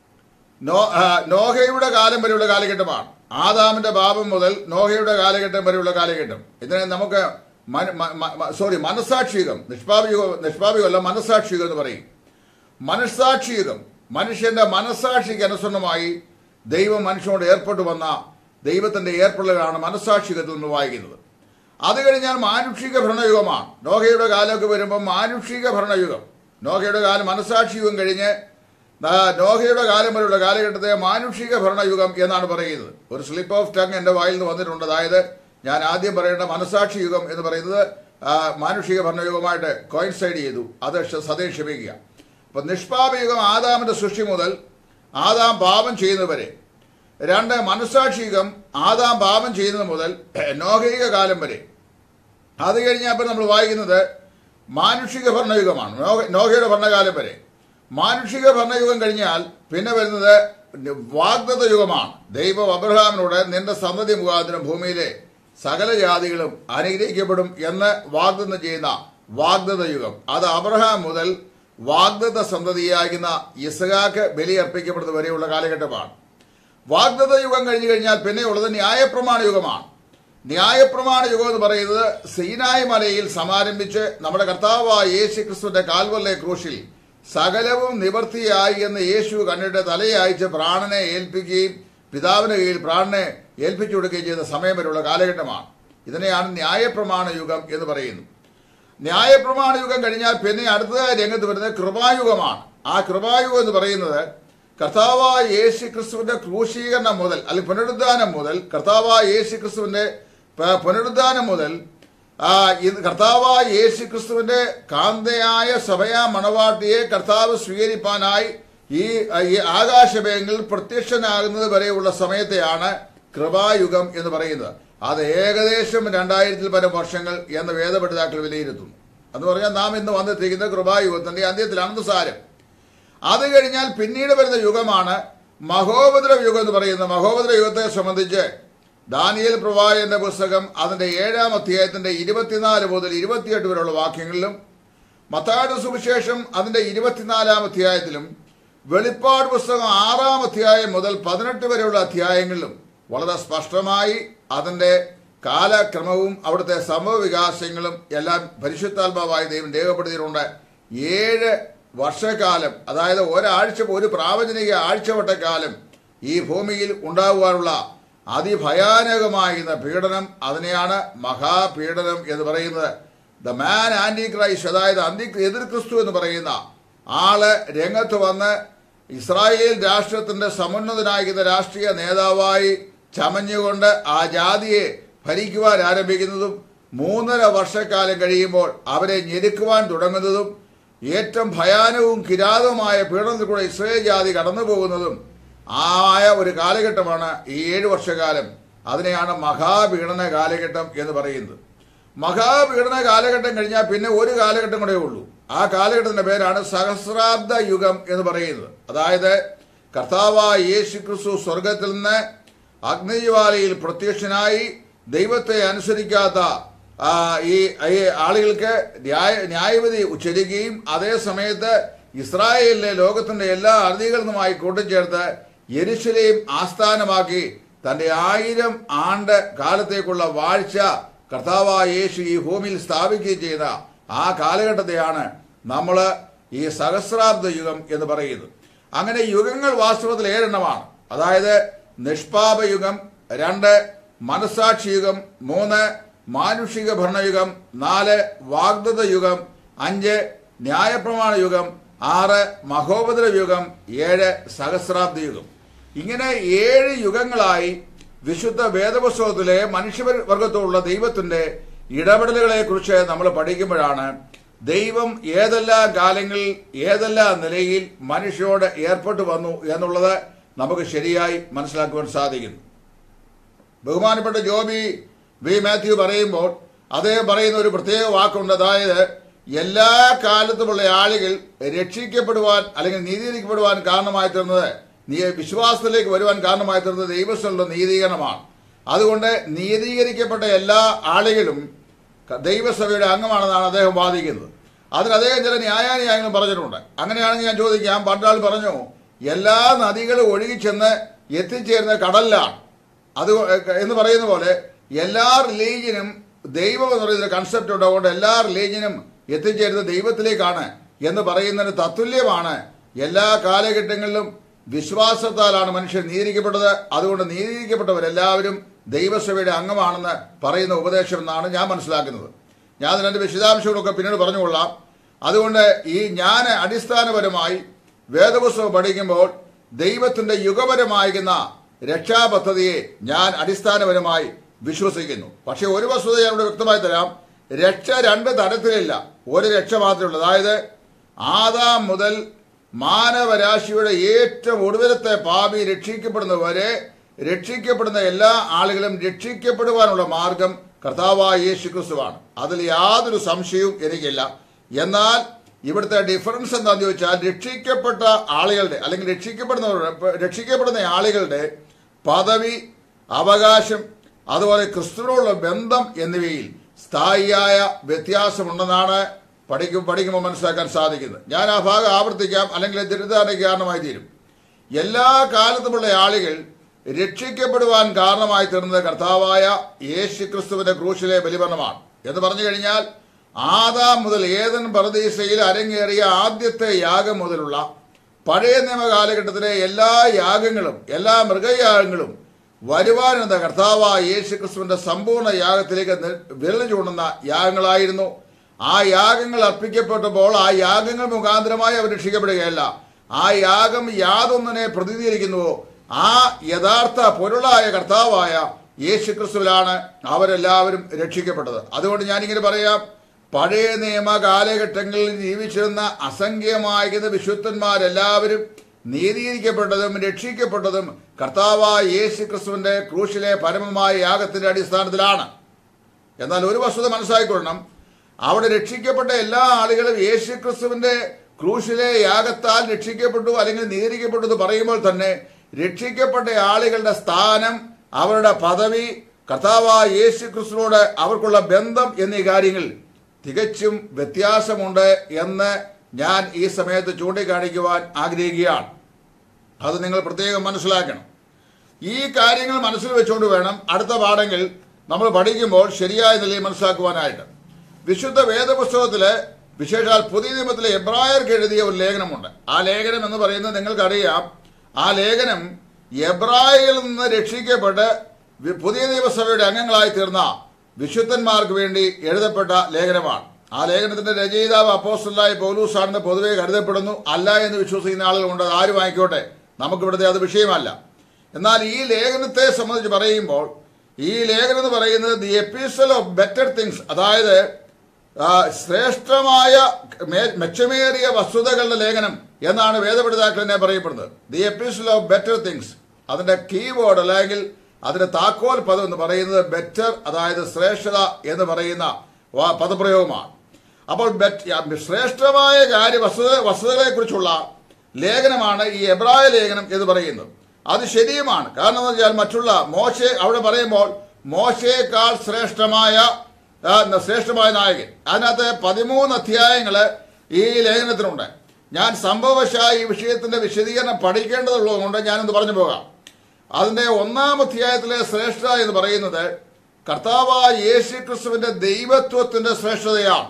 നോ- ആ, നോഹയുടെ കാലം വരെയുള്ള കാലഘട്ടമാണ് ആദാമിന്റെ പാപം മുതൽ നോഹയുടെ കാലഘട്ടം വരെയുള്ള കാലഘട്ടം ഇതിനെ നമുക്ക് മന- മ- മ- മ- സോറി മനസാക്ഷിയുഗം നിഷ്പാപയുഗം നിഷ്പാപയുഗമല്ല മനസാക്ഷിയുഗം എന്ന് പറയും മനസാക്ഷിയുഗം മനുഷ്യന്റെ മനസാക്ഷിക്ക് അനുസരണമായി ദൈവം മനുഷ്യനോട് ഏർപ്പെട്ടു വന്ന ദൈവത്തിന്റെ ഏർപ്പെടലുകളാണ് മനസാക്ഷിയുഗത്തിൽ നിന്ന് വായിക്കുന്നത് അത് കഴിഞ്ഞാൽ മാനുഷിക ഭരണയുഗമാണ് നോഹയുടെ കാലമൊക്കെ വരുമ്പോൾ മാനുഷിക ഭരണയുഗം നോഹയുടെ കാലം മനസാക്ഷി യുഗം കഴിഞ്ഞ് ആ, നോഹയുടെ കാലം വരെയുള്ള കാലഘട്ടത്തെ മാനുഷിക ഭരണയുഗം എന്നാണ് പറയുന്നത് ഒരു സ്ലിപ്പ് ഓഫ് ടങ് എന്റെ വായിൽ നിന്ന് വന്നിട്ടുണ്ട് അതായത് ഞാൻ ആദ്യം പറയേണ്ട മനസാക്ഷി യുഗം എന്ന് പറയുന്നത് ആ, മാനുഷിക ഭരണയുഗമായിട്ട് കോയിൻസൈഡ് ചെയ്തു അത് ക്ഷ- സതേ ക്ഷമിക്കുക അപ്പൊ നിഷ്പാപ യുഗം ആദാമിന്റെ സൃഷ്ടി മുതൽ ആദാം പാപം ചെയ്യുന്നവരെ രണ്ട് മനസാക്ഷികം ആദാം പാപം ചെയ്യുന്നത് മുതൽ നോഹയിക കാലം വരെ അത് കഴിഞ്ഞപ്പോൾ നമ്മൾ വായിക്കുന്നത് മാനുഷിക ഭരണയുഗമാണ് നോഹ- നോഹയുടെ ഭരണകാലം വരെ മാനുഷിക ഭരണയുഗം കഴിഞ്ഞാൽ പിന്നെ വരുന്നത് വാഗ്ദത്ത യുഗമാണ് ദൈവം അബ്രഹാമിനോട് നിന്റെ സന്തതി മുഖാന്തരം ഭൂമിയിലെ സകല ജാതികളും അനുഗ്രഹിക്കപ്പെടും എന്ന് വാഗ്ദത്തം ചെയ്യുന്ന വാഗ്ദത്ത യുഗം അത് അബ്രഹാം മുതൽ വാഗ്ദത്ത സന്തതിയാകുന്ന ഇസഹാക്ക് ബലിയർപ്പിക്കപ്പെടുന്നത് വരെയുള്ള കാലഘട്ടമാണ് വാഗ്ദത്ത യുഗം കഴിഞ്ഞു കഴിഞ്ഞാൽ പിന്നെയുള്ളത് ന്യായപ്രമാണ യുഗമാണ് ന്യായപ്രമാണ യുഗം എന്ന് പറയുന്നത് സീനായ് മലയിൽ സമാരംഭിച്ച് നമ്മുടെ കർത്താവായ യേശു ക്രിസ്തുവിന്റെ കാൽവല്ലെ ക്രൂശിൽ സകലവും നിവർത്തിയായി എന്ന് യേശു കണ്ണിട്ട് തലയയച്ച് പ്രാണനെ ഏൽപ്പിക്കുകയും പിതാവിന്റെ കയ്യിൽ പ്രാണനെ ഏൽപ്പിച്ചു കൊടുക്കുകയും ചെയ്ത സമയം വരെയുള്ള കാലഘട്ടമാണ് ഇതിനെയാണ് ന്യായപ്രമാണ യുഗം എന്ന് പറയുന്നത് ന്യായപ്രമാണ യുഗം കഴിഞ്ഞാൽ പിന്നെ അടുത്തതായി രംഗത്ത് വരുന്നത് കൃപായുഗമാണ് ആ കൃപായുഗം എന്ന് പറയുന്നത് കർത്താവായ യേശു ക്രിസ്തുവിന്റെ ക്രൂശീകരണം മുതൽ അല്ലെങ്കിൽ പുനരുദ്ധാനം മുതൽ കർത്താവായ യേശു ക്രിസ്തുവിന്റെ പ- പുനരുദ്ധാനം മുതൽ ആ, ഇത് കർത്താവായ യേശു ക്രിസ്തുവിന്റെ കാന്തയായ സഭയാ മണവാട്ടിയെ കർത്താവ് സ്വീകരിപ്പാനായി ഈ ഈ ആകാശമേഖലയിൽ പ്രത്യക്ഷനാകുന്നത് വരെയുള്ള സമയത്തെയാണ് കൃപായുഗം എന്ന് പറയുന്നത് അത് ഏകദേശം രണ്ടായിരത്തിൽ പരം വർഷങ്ങൾ എന്ന് വേദപഠിതാക്കൾ വിലയിരുത്തുന്നു എന്ന് പറഞ്ഞാൽ നാം ഇന്ന് വന്നെത്തിക്കുന്ന കൃപായുഗത്തിന്റെ അന്ത്യത്തിലാണെന്ന് സാരം അത് കഴിഞ്ഞാൽ പിന്നീട് വരുന്ന യുഗമാണ് മഹോപദ്രവ യുഗം എന്ന് പറയുന്നത് മഹോപദ്രവ യുഗത്തെ സംബന്ധിച്ച് ദാനിയേൽ പ്രവാചകന്റെ പുസ്തകം അതിന്റെ ഏഴാം അധ്യായത്തിന്റെ ഇരുപത്തിനാല് മുതൽ ഇരുപത്തിയെട്ട് വരെയുള്ള വാക്യങ്ങളിലും മത്തായുടെ സുവിശേഷം അതിന്റെ ഇരുപത്തിനാലാം അധ്യായത്തിലും വെളിപ്പാട് പുസ്തകം ആറാം അധ്യായം മുതൽ പതിനെട്ട് വരെയുള്ള അധ്യായങ്ങളിലും വളരെ സ്പഷ്ടമായി അതിന്റെ കാലക്രമവും അവിടുത്തെ സംഭവ വികാസങ്ങളും എല്ലാം പരിശുദ്ധാത്മാവായ ദൈവം രേഖപ്പെടുത്തിയിട്ടുണ്ട് ഏഴ് വർഷക്കാലം അതായത് ഒരാഴ്ച ഒരു പ്രാവചനിക ആഴ്ചവട്ടക്കാലം ഈ ഭൂമിയിൽ ഉണ്ടാകുവാനുള്ള അതിഭയാനകമായിരുന്ന പീഡനം അതിനെയാണ് മഹാപീഡനം എന്ന് പറയുന്നത് ദ മാൻ ആന്റി ക്രൈസ്റ്റ് അതായത് അന്തി എതിർ ക്രിസ്തു എന്ന് പറയുന്ന ആള് രംഗത്ത് വന്ന് ഇസ്രായേൽ രാഷ്ട്രത്തിന്റെ സമുന്നതനായിരുന്ന രാഷ്ട്രീയ നേതാവായി ചമഞ്ഞുകൊണ്ട് ആ ജാതിയെ ഭരിക്കുവാൻ ആരംഭിക്കുന്നതും മൂന്നര വർഷക്കാലം കഴിയുമ്പോൾ അവരെ ഞെരുക്കുവാൻ തുടങ്ങുന്നതും ഏറ്റവും ഭയാനവും കിരാതവുമായ പീഡനത്തിൽ കൂടെ ഇസ്രയേൽ ജാതി കടന്നു പോകുന്നതും ആയ ഒരു കാലഘട്ടമാണ് ഈ ഏഴു വർഷക്കാലം അതിനെയാണ് മഹാപീഡന കാലഘട്ടം എന്ന് പറയുന്നത് മഹാപീഡന കാലഘട്ടം കഴിഞ്ഞാൽ പിന്നെ ഒരു കാലഘട്ടം കൂടെ ഉള്ളൂ ആ കാലഘട്ടത്തിന്റെ പേരാണ് സഹസ്രാബ്ദ യുഗം എന്ന് പറയുന്നത് അതായത് കർത്താവായ യേശു ക്രിസ്തു സ്വർഗത്തിൽ നിന്ന് അഗ്നിജ്വാലയിൽ പ്രത്യക്ഷനായി ദൈവത്തെ അനുസരിക്കാത്ത ആ, ഈ ഈ ആളുകൾക്ക് ന്യായ ന്യായവിധി ഉച്ചരിക്കുകയും അതേ സമയത്ത് ഇസ്രായേലിലെ ലോകത്തിന്റെ എല്ലാ അധികൃതമായി കൂട്ടിച്ചേർത്ത് യെരുശലേം ആസ്ഥാനമാക്കി തന്റെ ആയിരം ആണ്ട് കാലത്തേക്കുള്ള വാഴ്ച കർത്താവായ യേശു ഈ ഭൂമിയിൽ സ്ഥാപിക്കുകയും ചെയ്ത ആ കാലഘട്ടത്തെയാണ് നമ്മൾ ഈ സഹസ്രാബ്ദ യുഗം എന്ന് പറയുന്നത് അങ്ങനെ യുഗങ്ങൾ വാസ്തവത്തിൽ ഏഴെണ്ണമാണ് അതായത് നിഷ്പാപയുഗം രണ്ട് മനസാക്ഷി യുഗം മൂന്ന് മാനുഷിക ഭരണയുഗം നാല് വാഗ്ദത്ത യുഗം അഞ്ച് ന്യായപ്രമാണ യുഗം ആറ് മഹോപദ്ര യുഗം ഏഴ് സഹസ്രാബ്ദ യുഗം ഇങ്ങനെ ഏഴ് യുഗങ്ങളായി വിശുദ്ധ വേദപുസ്തകത്തിലെ മനുഷ്യവർഗത്തോടുള്ള ദൈവത്തിന്റെ ഇടപെടലുകളെ കുറിച്ച് നമ്മൾ പഠിക്കുമ്പോഴാണ് ദൈവം ഏതെല്ലാം കാലങ്ങളിൽ ഏതെല്ലാം നിലയിൽ മനുഷ്യരോട് ഏർപ്പെട്ടു വന്നു എന്നുള്ളത് നമുക്ക് ശരിയായി മനസ്സിലാക്കുവാൻ സാധിക്കുന്നു ബഹുമാനപ്പെട്ട ജോബി വി മാത്യു പറയുമ്പോൾ അദ്ദേഹം പറയുന്ന ഒരു പ്രത്യേക വാക്കുണ്ട് അതായത് എല്ലാ കാലത്തുമുള്ള ആളുകൾ രക്ഷിക്കപ്പെടുവാൻ അല്ലെങ്കിൽ നീതീകരിക്കപ്പെടുവാൻ കാരണമായി തീർന്നത് നീ വിശ്വാസത്തിലേക്ക് വരുവാൻ കാരണമായി തീർന്നത് ദൈവസ്ഥലുള്ള നീതീകരണമാണ് അതുകൊണ്ട് നീതീകരിക്കപ്പെട്ട എല്ലാ ആളുകളും ക- ദൈവസഭയുടെ അംഗമാണെന്നാണ് അദ്ദേഹം വാദിക്കുന്നത് അതിന് അദ്ദേഹം ചില ന്യായാന്യായങ്ങൾ പറഞ്ഞിട്ടുണ്ട് അങ്ങനെയാണെങ്കിൽ ഞാൻ ചോദിക്കാം പണ്ടാൾ പറഞ്ഞു എല്ലാ നദികളും ഒഴുകിച്ചെന്ന് എത്തിച്ചേരുന്ന കടലിലാണ് അത് എന്ന് പറയുന്ന പോലെ എല്ലാ റിലീജിയനും ദൈവം എന്ന് പറയുന്ന കൺസെപ്റ്റ് ഉണ്ട് അതുകൊണ്ട് എല്ലാ റിലീജിയനും എത്തിച്ചേരുന്നത് ദൈവത്തിലേക്കാണ് എന്ന് പറയുന്നതിന് തത്തുല്യമാണ് എല്ലാ കാലഘട്ടങ്ങളിലും വിശ്വാസത്താലാണ് മനുഷ്യൻ നീതിരിക്കപ്പെട്ടത് അതുകൊണ്ട് നീതിരിക്കപ്പെട്ടവരെല്ലാവരും ദൈവസഭയുടെ അംഗമാണെന്ന് പറയുന്ന ഉപദേശം എന്നാണ് ഞാൻ മനസ്സിലാക്കുന്നത് ഞാൻ അതിന്റെ വിശദാംശങ്ങളൊക്കെ പിന്നീട് പറഞ്ഞുകൊള്ളാം അതുകൊണ്ട് ഈ ഞാൻ അടിസ്ഥാനപരമായി വേദപുസ്തകം പഠിക്കുമ്പോൾ ദൈവത്തിന്റെ യുഗപരമായിരുന്ന രക്ഷാപദ്ധതിയെ ഞാൻ അടിസ്ഥാനപരമായി വിശ്വസിക്കുന്നു പക്ഷെ ഒരു വസ്തുത ഞാൻ ഇവിടെ വ്യക്തമായി തരാം രക്ഷ രണ്ട് തരത്തിലില്ല ഒരു രക്ഷ മാത്രമേ ഉള്ളൂ അതായത് ആദാം മുതൽ മാനവരാശിയുടെ ഏറ്റവും ഒടുവിലത്തെ പാപി രക്ഷിക്കപ്പെടുന്നവരെ രക്ഷിക്കപ്പെടുന്ന എല്ലാ ആളുകളും രക്ഷിക്കപ്പെടുവാനുള്ള മാർഗം കർത്താവായ യേശു ക്രിസ്തുവാണ് അതിൽ യാതൊരു സംശയവും എനിക്കില്ല എന്നാൽ ഇവിടുത്തെ ഡിഫറൻസ് എന്താണെന്ന് ചോദിച്ചാൽ രക്ഷിക്കപ്പെട്ട ആളുകളുടെ അല്ലെങ്കിൽ രക്ഷിക്കപ്പെടുന്നവരുടെ രക്ഷിക്കപ്പെടുന്ന ആളുകളുടെ പദവി അവകാശം അതുപോലെ ക്രിസ്തുവിനോടുള്ള ബന്ധം എന്നിവയിൽ സ്ഥായിയായ വ്യത്യാസമുണ്ടെന്നാണ് പഠിക്കും പഠിക്കുമ്പോൾ മനസ്സിലാക്കാൻ സാധിക്കുന്നത് ഞാൻ ആ ഭാഗം ആവർത്തിക്കാം അല്ലെങ്കിൽ ദുരിതാനയ്ക്ക് കാരണമായി തീരും എല്ലാ കാലത്തുമുള്ള ആളുകൾ രക്ഷിക്കപ്പെടുവാൻ കാരണമായി തീർന്നത് കർത്താവായ യേശു ക്രിസ്തുവിന്റെ ക്രൂശിലെ ബലിമരണമാണ് എന്ന് പറഞ്ഞു കഴിഞ്ഞാൽ ആദാം മുതൽ ഏതൻ പരദീസയിൽ അരങ്ങേറിയ ആദ്യത്തെ യാഗം മുതലുള്ള പഴയ നിയമ കാലഘട്ടത്തിലെ എല്ലാ യാഗങ്ങളും എല്ലാ മൃഗയാഗങ്ങളും വരുവാനെന്ന കർത്താവായ യേശു ക്രിസ്തുവിന്റെ സമ്പൂർണ്ണ യാഗത്തിലേക്ക് നി- വിരൽ ചൂണ്ടുന്ന യാഗങ്ങളായിരുന്നു ആ യാഗങ്ങൾ അർപ്പിക്കപ്പെട്ടപ്പോൾ ആ യാഗങ്ങൾ മുഖാന്തരമായി അവർ രക്ഷിക്കപ്പെടുകയല്ല ആ യാഗം യാതൊന്നിനെ പ്രതിനിധീകരിക്കുന്നുവോ ആ യഥാർത്ഥ പൊരുളായ കർത്താവായ യേശു ക്രിസ്തുവിലാണ് അവരെല്ലാവരും രക്ഷിക്കപ്പെട്ടത് അതുകൊണ്ട് ഞാനിങ്ങനെ പറയാം പഴയ നിയമ കാലഘട്ടങ്ങളിൽ ജീവിച്ചിരുന്ന അസംഖ്യമായിരുന്ന വിശുദ്ധന്മാരെല്ലാവരും നീതീകരിക്കപ്പെട്ടതും രക്ഷിക്കപ്പെട്ടതും കർത്താവായ യേശു ക്രിസ്തുവിന്റെ ക്രൂശിലെ പരമമായ യാഗത്തിന്റെ അടിസ്ഥാനത്തിലാണ് എന്നാൽ ഒരു വസ്തുത മനസ്സിലാക്കിക്കൊള്ളണം അവിടെ രക്ഷിക്കപ്പെട്ട എല്ലാ ആളുകളും യേശു ക്രിസ്തുവിന്റെ ക്രൂശിലെ യാഗത്താൽ രക്ഷിക്കപ്പെട്ടു അല്ലെങ്കിൽ നീതിരിക്കപ്പെട്ടു എന്ന് പറയുമ്പോൾ തന്നെ രക്ഷിക്കപ്പെട്ട ആളുകളുടെ സ്ഥാനം അവരുടെ പദവി കർത്താവായ യേശു ക്രിസ്തുവിനോട് അവർക്കുള്ള ബന്ധം എന്നീ കാര്യങ്ങൾ തികച്ചും വ്യത്യാസമുണ്ട് എന്ന് ഞാൻ ഈ സമയത്ത് ചൂണ്ടിക്കാണിക്കുവാൻ ആഗ്രഹിക്കുകയാണ് അത് നിങ്ങൾ പ്രത്യേകം മനസ്സിലാക്കണം ഈ കാര്യങ്ങൾ മനസ്സിൽ വെച്ചുകൊണ്ട് വേണം അടുത്ത പാഠങ്ങൾ നമ്മൾ പഠിക്കുമ്പോൾ ശരിയായ നിലയിൽ മനസ്സിലാക്കുവാനായിട്ട് വിശുദ്ധ വേദപുസ്തകത്തില് വിശേഷാൽ പുതിയ നിയമത്തിലെ എബ്രായർക്ക് എഴുതിയ ഒരു ലേഖനമുണ്ട് ആ ലേഖനം എന്ന് പറയുന്നത് നിങ്ങൾക്കറിയാം ആ ലേഖനം എബ്രായയിൽ നിന്ന് രക്ഷിക്കപ്പെട്ട് വി- പുതിയ നിയമസഭയുടെ അംഗങ്ങളായി തീർന്ന വിശുദ്ധന്മാർക്ക് വേണ്ടി എഴുതപ്പെട്ട ലേഖനമാണ് ആ ലേഖനത്തിന്റെ രചയിതാവ് അപ്പോസ്റ്റലായ പൗലൂസാണെന്ന് പൊതുവെ കരുതപ്പെടുന്നു അല്ല എന്ന് വിശ്വസിക്കുന്ന ആളുകളുണ്ട് അത് ആരും ആയിക്കോട്ടെ നമുക്കിവിടുത്തെ അത് വിഷയമല്ല എന്നാൽ ഈ ലേഖനത്തെ സംബന്ധിച്ച് പറയുമ്പോൾ ഈ ലേഖനം എന്ന് പറയുന്നത് the epistle of better things അതായത് ആ, ശ്രേഷ്ഠമായ മേ- മെച്ചമേറിയ വസ്തുതകളുടെ ലേഖനം എന്നാണ് വേദപഠിതാക്കൾ എന്നെ പറയപ്പെടുന്നത് the epistle of better things അതിന്റെ കീബോർഡ് അല്ലെങ്കിൽ അതിന്റെ താക്കോൽ പദം എന്ന് പറയുന്നത് ബെറ്റർ അതായത് ശ്രേഷ്ഠത എന്ന് പറയുന്ന വാ- പദപ്രയോഗമാണ് അപ്പോൾ ബെറ്റ്- ശ്രേഷ്ഠമായ കാര്യ വസ്തുത വസ്തുതകളെ കുറിച്ചുള്ള ലേഖനമാണ് ഈ എബ്രായ ലേഖനം എന്ന് പറയുന്നത് അത് ശരിയുമാണ് കാരണം എന്ന് വെച്ചാൽ മറ്റുള്ള മോശെ അവിടെ പറയുമ്പോൾ മോശയേക്കാൾ ശ്രേഷ്ഠമായ ആ, ശ്രേഷ്ഠമായ നായകൻ അതിനകത്ത് പതിമൂന്ന് അധ്യായങ്ങള് ഈ ലേഖനത്തിനുണ്ട് ഞാൻ സംഭവശായി ഈ വിഷയത്തിന്റെ വിശദീകരണം പഠിക്കേണ്ടതുള്ളതുകൊണ്ട് ഞാനൊന്ന് പറഞ്ഞു പോകാം അതിന്റെ ഒന്നാം അധ്യായത്തിലെ ശ്രേഷ്ഠത എന്ന് പറയുന്നത് കർത്താവായ യേശു ക്രിസ്തുവിന്റെ ദൈവത്വത്തിന്റെ ശ്രേഷ്ഠതയാണ്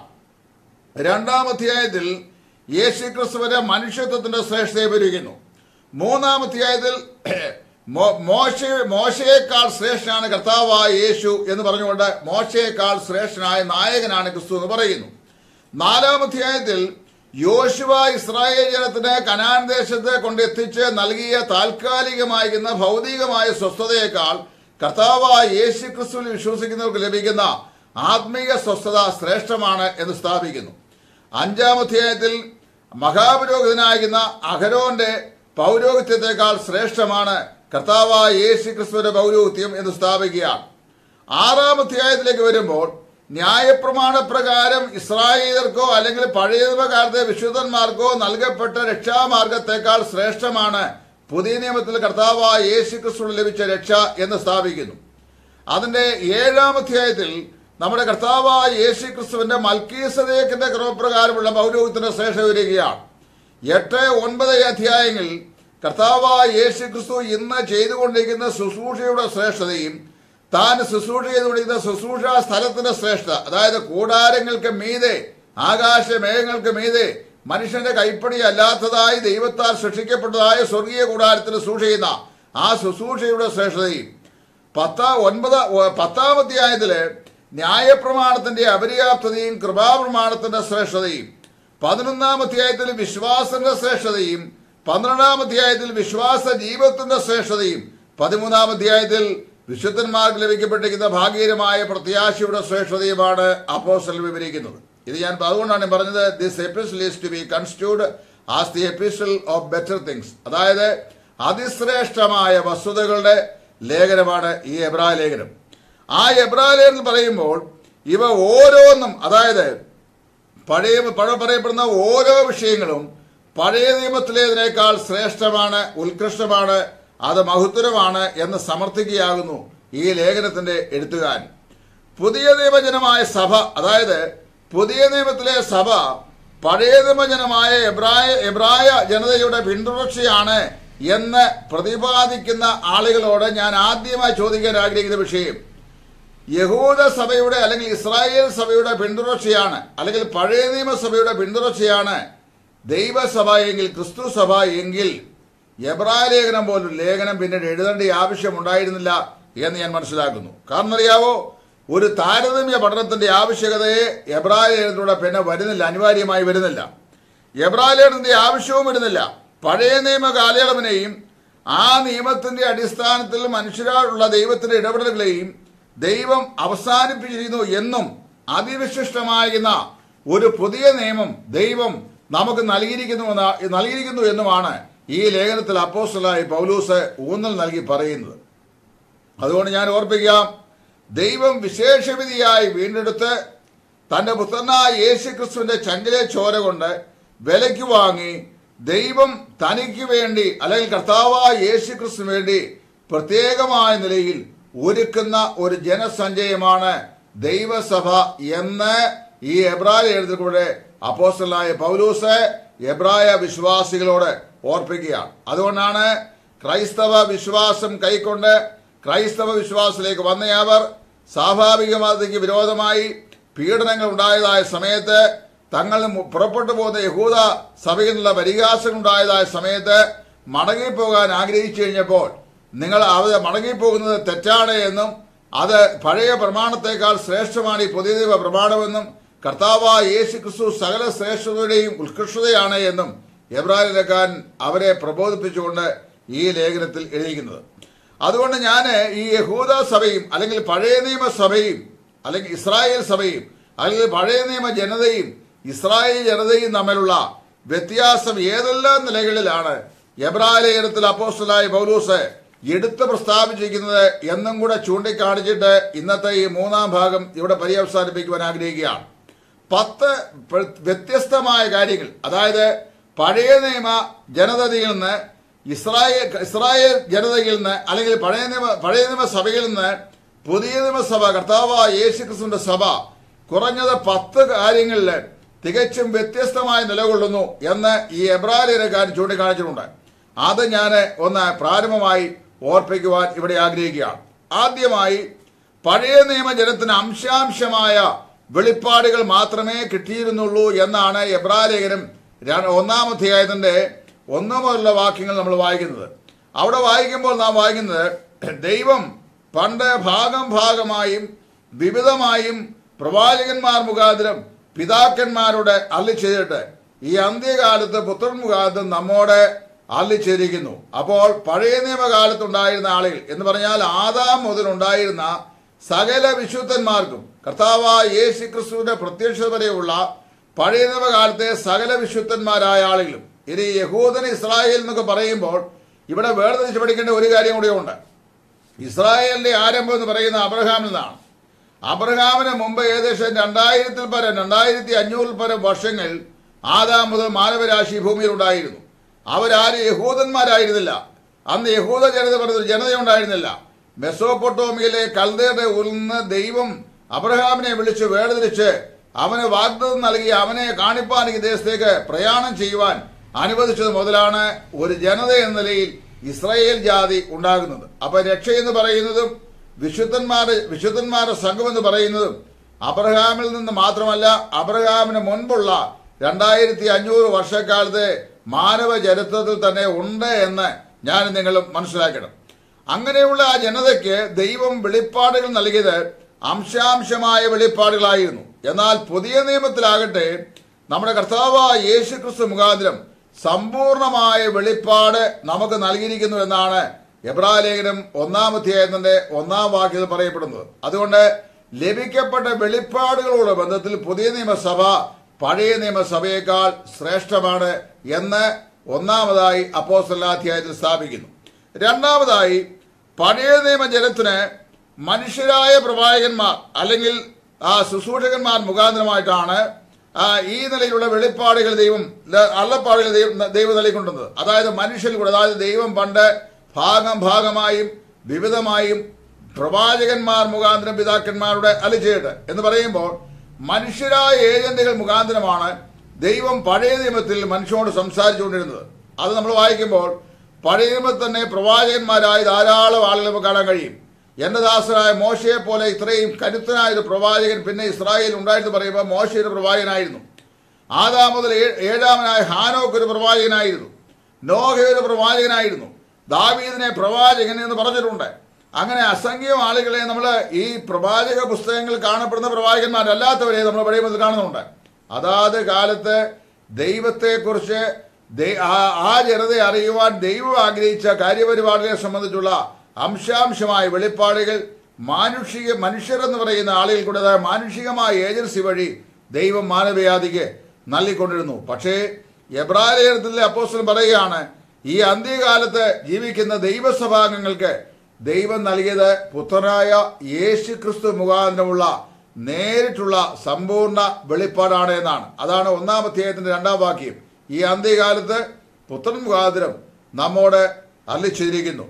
രണ്ടാം അധ്യായത്തിൽ യേശു ക്രിസ്തുവിന്റെ മനുഷ്യത്വത്തിന്റെ ശ്രേഷ്ഠതയെ വിവരിക്കുന്നു മൂന്നാം അധ്യായത്തിൽ മോ- മോശ മോശയേക്കാൾ ശ്രേഷ്ഠനാണ് കർത്താവായ യേശു എന്ന് പറഞ്ഞുകൊണ്ട് മോശയേക്കാൾ ശ്രേഷ്ഠനായ നായകനാണ് ക്രിസ്തു എന്ന് പറയുന്നു നാലാം അധ്യായത്തിൽ യോശുവ ഇസ്രായേൽ ജനത്തിന് കനാൻ ദേശത്ത് കൊണ്ടെത്തിച്ച് നൽകിയ താൽക്കാലികമായിരുന്ന ഭൗതികമായ സ്വസ്ഥതയേക്കാൾ കർത്താവായ യേശു ക്രിസ്തുവിൽ വിശ്വസിക്കുന്നവർക്ക് ലഭിക്കുന്ന ആത്മീയ സ്വസ്ഥത ശ്രേഷ്ഠമാണ് എന്ന് സ്ഥാപിക്കുന്നു അഞ്ചാം അധ്യായത്തിൽ മഹാപുരോഹിതനായിരുന്ന അഹരോന്റെ പൗരോഹിത്യത്തെക്കാൾ ശ്രേഷ്ഠമാണ് കർത്താവായ യേശു ക്രിസ്തുവിന്റെ പൗരോഹിത്യം എന്ന് സ്ഥാപിക്കുകയാണ് ആറാം അധ്യായത്തിലേക്ക് വരുമ്പോൾ ന്യായപ്രമാണ പ്രകാരം ഇസ്രായേലർക്കോ അല്ലെങ്കിൽ പഴയ നിയമകാലത്തെ വിശുദ്ധന്മാർക്കോ നൽകപ്പെട്ട രക്ഷാമാർഗത്തെക്കാൾ ശ്രേഷ്ഠമാണ് പുതിയ നിയമത്തിൽ കർത്താവായ യേശു ക്രിസ്തു ലഭിച്ച രക്ഷ എന്ന് സ്ഥാപിക്കുന്നു അതിന്റെ ഏഴാം അധ്യായത്തിൽ നമ്മുടെ കർത്താവായ യേശു ക്രിസ്തുവിന്റെ മൽക്കീസദേക്കിന്റെ ക്രമപ്രകാരമുള്ള പൗരോഹിത്യത്തിന്റെ ശ്രേഷ്ഠ വരികയാണ് എട്ട് ഒൻപത് അധ്യായങ്ങളിൽ കർത്താവായ യേശു ക്രിസ്തു ഇന്ന് ചെയ്തുകൊണ്ടിരിക്കുന്ന ശുശ്രൂഷയുടെ ശ്രേഷ്ഠതയും താൻ ശുശ്രൂഷ ചെയ്തുകൊണ്ടിരിക്കുന്ന ശുശ്രൂഷ സ്ഥലത്തിന്റെ ശ്രേഷ്ഠത അതായത് കൂടാരങ്ങൾക്ക് മീതെ ആകാശമേഘങ്ങൾക്ക് മീതെ മനുഷ്യന്റെ കൈപ്പണി അല്ലാത്തതായി ദൈവത്താൽ സൃഷ്ടിക്കപ്പെട്ടതായ സ്വർഗീയ കൂടാരത്തിന് ശുശ്രൂഷ ചെയ്യുന്ന ആ ശുശ്രൂഷയുടെ ശ്രേഷ്ഠതയും പത്താ ഒൻപത് ഒ- പത്താം അധ്യായത്തില് ന്യായപ്രമാണത്തിന്റെ അപര്യാപ്തതയും കൃപാപ്രമാണത്തിന്റെ ശ്രേഷ്ഠതയും പതിനൊന്നാം അധ്യായത്തിൽ വിശ്വാസത്തിന്റെ ശ്രേഷ്ഠതയും പന്ത്രണ്ടാം അധ്യായത്തിൽ വിശ്വാസ ജീവിതത്തിന്റെ ശ്രേഷ്ഠതയും പതിമൂന്നാം അധ്യായത്തിൽ വിശുദ്ധന്മാർക്ക് ലഭിക്കപ്പെട്ടിരിക്കുന്ന ഭാഗീയമായ പ്രത്യാശയുടെ ശ്രേഷ്ഠതയുമാണ് അപ്പോസ്റ്റൽ വിവരിക്കുന്നത് ഇത് ഞാൻ അതുകൊണ്ടാണ് ഞാൻ പറഞ്ഞത് this epistle is to be constituted as the epistle of better things അതായത് അതിശ്രേഷ്ഠമായ വസ്തുതകളുടെ ലേഖനമാണ് ഈ എബ്രാ ലേഖനം ആ എബ്രാ ലേഖനം പറയുമ്പോൾ ഇവ ഓരോന്നും അതായത് പഴയ പഴ പറയപ്പെടുന്ന ഓരോ വിഷയങ്ങളും പഴയ നിയമത്തിലേതിനേക്കാൾ ശ്രേഷ്ഠമാണ് ഉത്കൃഷ്ടമാണ് അത് മഹുത്തരമാണ് എന്ന് സമർത്ഥിക്കുകയാകുന്നു ഈ ലേഖനത്തിന്റെ എഴുത്തുകാരൻ പുതിയ നിയമജനമായ സഭ അതായത് പുതിയ നിയമത്തിലെ സഭ പഴയ നിയമജനമായ എബ്രായ എബ്രായ ജനതയുടെ പിന്തുടർച്ചയാണ് എന്ന് പ്രതിപാദിക്കുന്ന ആളുകളോട് ഞാൻ ആദ്യമായി ചോദിക്കാൻ ആഗ്രഹിക്കുന്ന വിഷയം യഹൂദ സഭയുടെ അല്ലെങ്കിൽ ഇസ്രായേൽ സഭയുടെ പിന്തുടർച്ചയാണ് അല്ലെങ്കിൽ പഴയ നിയമസഭയുടെ പിന്തുടർച്ചയാണ് ദൈവസഭ എങ്കിൽ ക്രിസ്തു സഭ എങ്കിൽ എബ്രായ ലേഖനം പോലും ലേഖനം പിന്നീട് എഴുതേണ്ട ആവശ്യമുണ്ടായിരുന്നില്ല എന്ന് ഞാൻ മനസ്സിലാക്കുന്നു കാരണം അറിയാവോ ഒരു താരതമ്യ പഠനത്തിന്റെ ആവശ്യകതയെ എബ്രായ ലേഖനത്തിലൂടെ പിന്നെ വരുന്നില്ല അനിവാര്യമായി വരുന്നില്ല എബ്രായ ലേഖനത്തിന്റെ ആവശ്യവും വരുന്നില്ല പഴയ നിയമ കാലയളവിനെയും ആ നിയമത്തിന്റെ അടിസ്ഥാനത്തിൽ മനുഷ്യരായുള്ള ദൈവത്തിന്റെ ഇടപെടലുകളെയും ദൈവം അവസാനിപ്പിച്ചിരിക്കുന്നു എന്നും അതിവിശിഷ്ടമാകുന്ന ഒരു പുതിയ നിയമം ദൈവം നമുക്ക് നൽകിയിരിക്കുന്നു നൽകിയിരിക്കുന്നു എന്നുമാണ് ഈ ലേഖനത്തിൽ അപ്പോസ്റ്റലായി പൗലൂസ് ഊന്നൽ നൽകി പറയുന്നത് അതുകൊണ്ട് ഞാൻ ഓർപ്പിക്കാം ദൈവം വിശേഷവിധിയായി വീണ്ടെടുത്ത് തന്റെ പുത്രനായ യേശു ക്രിസ്തുവിന്റെ ചങ്കിലെ ചോര കൊണ്ട് വിലയ്ക്ക് വാങ്ങി ദൈവം തനിക്ക് വേണ്ടി അല്ലെങ്കിൽ കർത്താവായ യേശു ക്രിസ്തുവിന് വേണ്ടി പ്രത്യേകമായ നിലയിൽ ഒരുക്കുന്ന ഒരു ജനസഞ്ചയമാണ് ദൈവസഭ എന്ന് ഈ എബ്രായ എഴുതിലൂടെ അപ്പോസ്റ്റലായ പൗലൂസ് എബ്രായ വിശ്വാസികളോട് ഓർപ്പിക്കുകയാണ് അതുകൊണ്ടാണ് ക്രൈസ്തവ വിശ്വാസം കൈക്കൊണ്ട് ക്രൈസ്തവ വിശ്വാസത്തിലേക്ക് വന്നയവർ സ്വാഭാവികവാദയ്ക്ക് വിരോധമായി പീഡനങ്ങൾ ഉണ്ടായതായ സമയത്ത് തങ്ങൾ മു- പുറപ്പെട്ടു പോകുന്ന യഹൂദ സഭയിൽ നിന്നുള്ള പരിഹാസങ്ങൾ ഉണ്ടായതായ സമയത്ത് മടങ്ങിപ്പോകാൻ ആഗ്രഹിച്ചു കഴിഞ്ഞപ്പോൾ നിങ്ങൾ അവർ മടങ്ങിപ്പോകുന്നത് തെറ്റാണ് എന്നും അത് പഴയ പ്രമാണത്തെക്കാൾ ശ്രേഷ്ഠമാണ് ഈ പുതിയ ദൈവ പ്രമാണമെന്നും കർത്താവായ യേശു ക്രിസ്തു സകല ശ്രേഷ്ഠതയുടെയും ഉത്കൃഷ്ടതയാണ് എന്നും എബ്രാഹിലക്കാരൻ അവരെ പ്രബോധിപ്പിച്ചുകൊണ്ട് ഈ ലേഖനത്തിൽ എഴുതിയിരിക്കുന്നത് അതുകൊണ്ട് ഞാൻ ഈ യഹൂദ സഭയും അല്ലെങ്കിൽ പഴയ നിയമ സഭയും അല്ലെങ്കിൽ ഇസ്രായേൽ സഭയും അല്ലെങ്കിൽ പഴയ നിയമ ജനതയും ഇസ്രായേൽ ജനതയും തമ്മിലുള്ള വ്യത്യാസം ഏതെല്ലാം നിലകളിലാണ് എബ്രായ ലേഖനത്തിൽ അപ്പോസ്റ്റലായ പൗലൂസ് എടുത്ത് പ്രസ്താവിച്ചിരിക്കുന്നത് എന്നും കൂടെ ചൂണ്ടിക്കാണിച്ചിട്ട് ഇന്നത്തെ ഈ മൂന്നാം ഭാഗം ഇവിടെ പര്യവസാനിപ്പിക്കുവാൻ ആഗ്രഹിക്കുകയാണ് പത്ത് പ്ര- വ്യത്യസ്തമായ കാര്യങ്ങൾ അതായത് പഴയ നിയമ ജനതയിൽ നിന്ന് ഇസ്രായേൽ ഇസ്രായേൽ ജനതയിൽ നിന്ന് അല്ലെങ്കിൽ പഴയ നിയമ പഴയ നിയമ സഭയിൽ നിന്ന് പുതിയ നിയമസഭ കർത്താവായ യേശു ക്രിസ്തുവിന്റെ സഭ കുറഞ്ഞത് പത്ത് കാര്യങ്ങളിൽ തികച്ചും വ്യത്യസ്തമായി നിലകൊള്ളുന്നു എന്ന് ഈ എബ്രാഹിരക്കാരൻ ചൂണ്ടിക്കാണിച്ചിട്ടുണ്ട് അത് ഞാൻ ഒന്ന് പ്രാരംഭമായി ഓർപ്പിക്കുവാൻ ഇവിടെ ആഗ്രഹിക്കുകയാണ് ആദ്യമായി പഴയ നിയമജനത്തിന് അംശാംശമായ വെളിപ്പാടുകൾ മാത്രമേ കിട്ടിയിരുന്നുള്ളൂ എന്നാണ് എബ്രാലേഖനം ര- ഒന്നാം അധ്യായത്തിന്റെ ഒന്നു മുതലുള്ള വാക്യങ്ങൾ നമ്മൾ വായിക്കുന്നത് അവിടെ വായിക്കുമ്പോൾ നാം വായിക്കുന്നത് ദൈവം പണ്ട് ഭാഗം ഭാഗമായും വിവിധമായും പ്രവാചകന്മാർ മുഖാന്തരം പിതാക്കന്മാരോട് അല്ലി ചെയ്തിട്ട് ഈ അന്ത്യകാലത്ത് പുത്രൻ മുഖാന്തരം നമ്മോട് അല്ലി ചെയ്തിരിക്കുന്നു അപ്പോൾ പഴയ നിയമകാലത്തുണ്ടായിരുന്ന ആളുകൾ എന്ന് പറഞ്ഞാൽ ആദാം മുതൽ ഉണ്ടായിരുന്ന സകല വിശുദ്ധന്മാർക്കും കർത്താവായ യേശു ക്രിസ്തുവിന്റെ പ്രത്യക്ഷത വരെയുള്ള പഴയ നിയമകാലത്തെ സകല വിശുദ്ധന്മാരായ ആളുകളും ഇനി യഹൂദൻ ഇസ്രായേൽ എന്നൊക്കെ പറയുമ്പോൾ ഇവിടെ വേർതിരിച്ച് പഠിക്കേണ്ട ഒരു കാര്യം കൂടെ ഉണ്ട് ഇസ്രായേലിന്റെ ആരംഭം എന്ന് പറയുന്ന അബ്രഹാമിൽ നിന്നാണ് അബ്രഹാമിന് മുമ്പ് ഏകദേശം രണ്ടായിരത്തിൽ പരം രണ്ടായിരത്തി അഞ്ഞൂറിൽ പരം വർഷങ്ങൾ ആദാം മുതൽ മാനവരാശി ഭൂമിയിൽ ഉണ്ടായിരുന്നു അവരാരും യഹൂദന്മാരായിരുന്നില്ല അന്ന് യഹൂദ ജനത പറഞ്ഞൊരു ജനതയുണ്ടായിരുന്നില്ല മെസോപ്പൊട്ടോമിയയിലെ കൽദയുടെ ഉൾന്ന് ദൈവം അബ്രഹാമിനെ വിളിച്ച് വേർതിരിച്ച് അവന് വാഗ്ദത്തം നൽകി അവനെ കാണിപ്പാൻ ഈ ദേശത്തേക്ക് പ്രയാണം ചെയ്യുവാൻ അനുവദിച്ചത് മുതലാണ് ഒരു ജനത എന്ന നിലയിൽ ഇസ്രായേൽ ജാതി ഉണ്ടാകുന്നത് അപ്പൊ രക്ഷ എന്ന് പറയുന്നതും വിശുദ്ധന്മാര് വിശുദ്ധന്മാരുടെ സംഘം എന്ന് പറയുന്നതും അബ്രഹാമിൽ നിന്ന് മാത്രമല്ല അബ്രഹാമിന് മുൻപുള്ള രണ്ടായിരത്തി അഞ്ഞൂറ് വർഷക്കാലത്തെ മാനവ ചരിത്രത്തിൽ തന്നെ ഉണ്ട് എന്ന് ഞാൻ നിങ്ങൾ മനസ്സിലാക്കണം അങ്ങനെയുള്ള ആ ജനതയ്ക്ക് ദൈവം വെളിപ്പാടുകൾ നൽകിയത് അംശാംശമായ വെളിപ്പാടുകളായിരുന്നു എന്നാൽ പുതിയ നിയമത്തിലാകട്ടെ നമ്മുടെ കർത്താവായ യേശു ക്രിസ്തു മുഖാന്തരം സമ്പൂർണമായ വെളിപ്പാട് നമുക്ക് നൽകിയിരിക്കുന്നു എന്നാണ് എബ്രാലേഖനം ഒന്നാം അധ്യായത്തിന്റെ ഒന്നാം വാക്യത്തിൽ പറയപ്പെടുന്നത് അതുകൊണ്ട് ലഭിക്കപ്പെട്ട വെളിപ്പാടുകളോട് ബന്ധത്തിൽ പുതിയ നിയമസഭ പഴയ നിയമസഭയേക്കാൾ ശ്രേഷ്ഠമാണ് എന്ന് ഒന്നാമതായി അപ്പോസ്തലാധ്യായത്തിൽ സ്ഥാപിക്കുന്നു രണ്ടാമതായി പഴയ നിയമ ജനത്തിന് മനുഷ്യരായ പ്രവാചകന്മാർ അല്ലെങ്കിൽ ആ ശുശ്രൂഷകന്മാർ മുഖാന്തരമായിട്ടാണ് ആ, ഈ നിലയിലുള്ള വെളിപ്പാടുകൾ ദൈവം ല- അള്ളപ്പാടുകൾ ദൈവം ദൈവം നൽകിക്കൊണ്ടുന്നത് അതായത് മനുഷ്യരിലൂടെ അതായത് ദൈവം പണ്ട് ഭാഗം ഭാഗമായും വിവിധമായും പ്രവാചകന്മാർ മുഖാന്തരം പിതാക്കന്മാരുടെ അലിച്ചേട്ട് എന്ന് പറയുമ്പോൾ മനുഷ്യരായ ഏജന്റുകൾ മുഖാന്തരമാണ് ദൈവം പഴയ നിയമത്തിൽ മനുഷ്യനോട് സംസാരിച്ചുകൊണ്ടിരുന്നത് അത് നമ്മൾ വായിക്കുമ്പോൾ പഴയ നിയമത്തിൽ തന്നെ പ്രവാചകന്മാരായ ധാരാളം ആളുകൾ നമുക്ക് കാണാൻ കഴിയും എന്റെ ദാസനായ മോശയെ പോലെ ഇത്രയും കരുത്തനായ ഒരു പ്രവാചകൻ പിന്നെ ഇസ്രായേൽ ഉണ്ടായിട്ട് പറയുമ്പോൾ മോശ ഒരു പ്രവാചകനായിരുന്നു ആദാം മുതൽ ഏ- ഏഴാമനായ ഹാനോക്ക് ഒരു പ്രവാചകനായിരുന്നു നോഹ ഒരു പ്രവാചകനായിരുന്നു ദാവീദിനെ പ്രവാചകൻ എന്ന് പറഞ്ഞിട്ടുണ്ട് അങ്ങനെ അസംഖ്യം ആളുകളെ നമ്മൾ ഈ പ്രവാചക പുസ്തകങ്ങളിൽ കാണപ്പെടുന്ന പ്രവാചകന്മാരല്ലാത്തവരെ നമ്മൾ പഴയ മുതൽ കാണുന്നുണ്ട് അതാത് കാലത്ത് ദൈവത്തെക്കുറിച്ച് ദൈ- ആ- ആ ജനതയെ അറിയുവാൻ ദൈവം ആഗ്രഹിച്ച കാര്യപരിപാടികളെ സംബന്ധിച്ചുള്ള അംശാംശമായ വെളിപ്പാടുകൾ മാനുഷിക മനുഷ്യരെന്ന് പറയുന്ന ആളുകൾ കൂടെ അതായത് മാനുഷികമായ ഏജൻസി വഴി ദൈവം മാനവയാതിക്ക് നൽകിക്കൊണ്ടിരുന്നു പക്ഷേ എബ്രാലേഖനത്തിലെ അപ്പോസ്റ്റലൻ പറയുകയാണ് ഈ അന്ത്യകാലത്ത് ജീവിക്കുന്ന ദൈവസഭാംഗങ്ങൾക്ക് ദൈവം നൽകിയത് പുത്രനായ യേശു ക്രിസ്തു മുഖാന്തരമുള്ള നേരിട്ടുള്ള സമ്പൂർണ്ണ വെളിപ്പാടാണ് എന്നാണ് അതാണ് ഒന്നാം അധ്യായത്തിന്റെ രണ്ടാം വാക്യം ഈ അന്ത്യകാലത്ത് പുത്രൻ മുഖാന്തരം നമ്മോട് അല്ലിച്ചിരിക്കുന്നു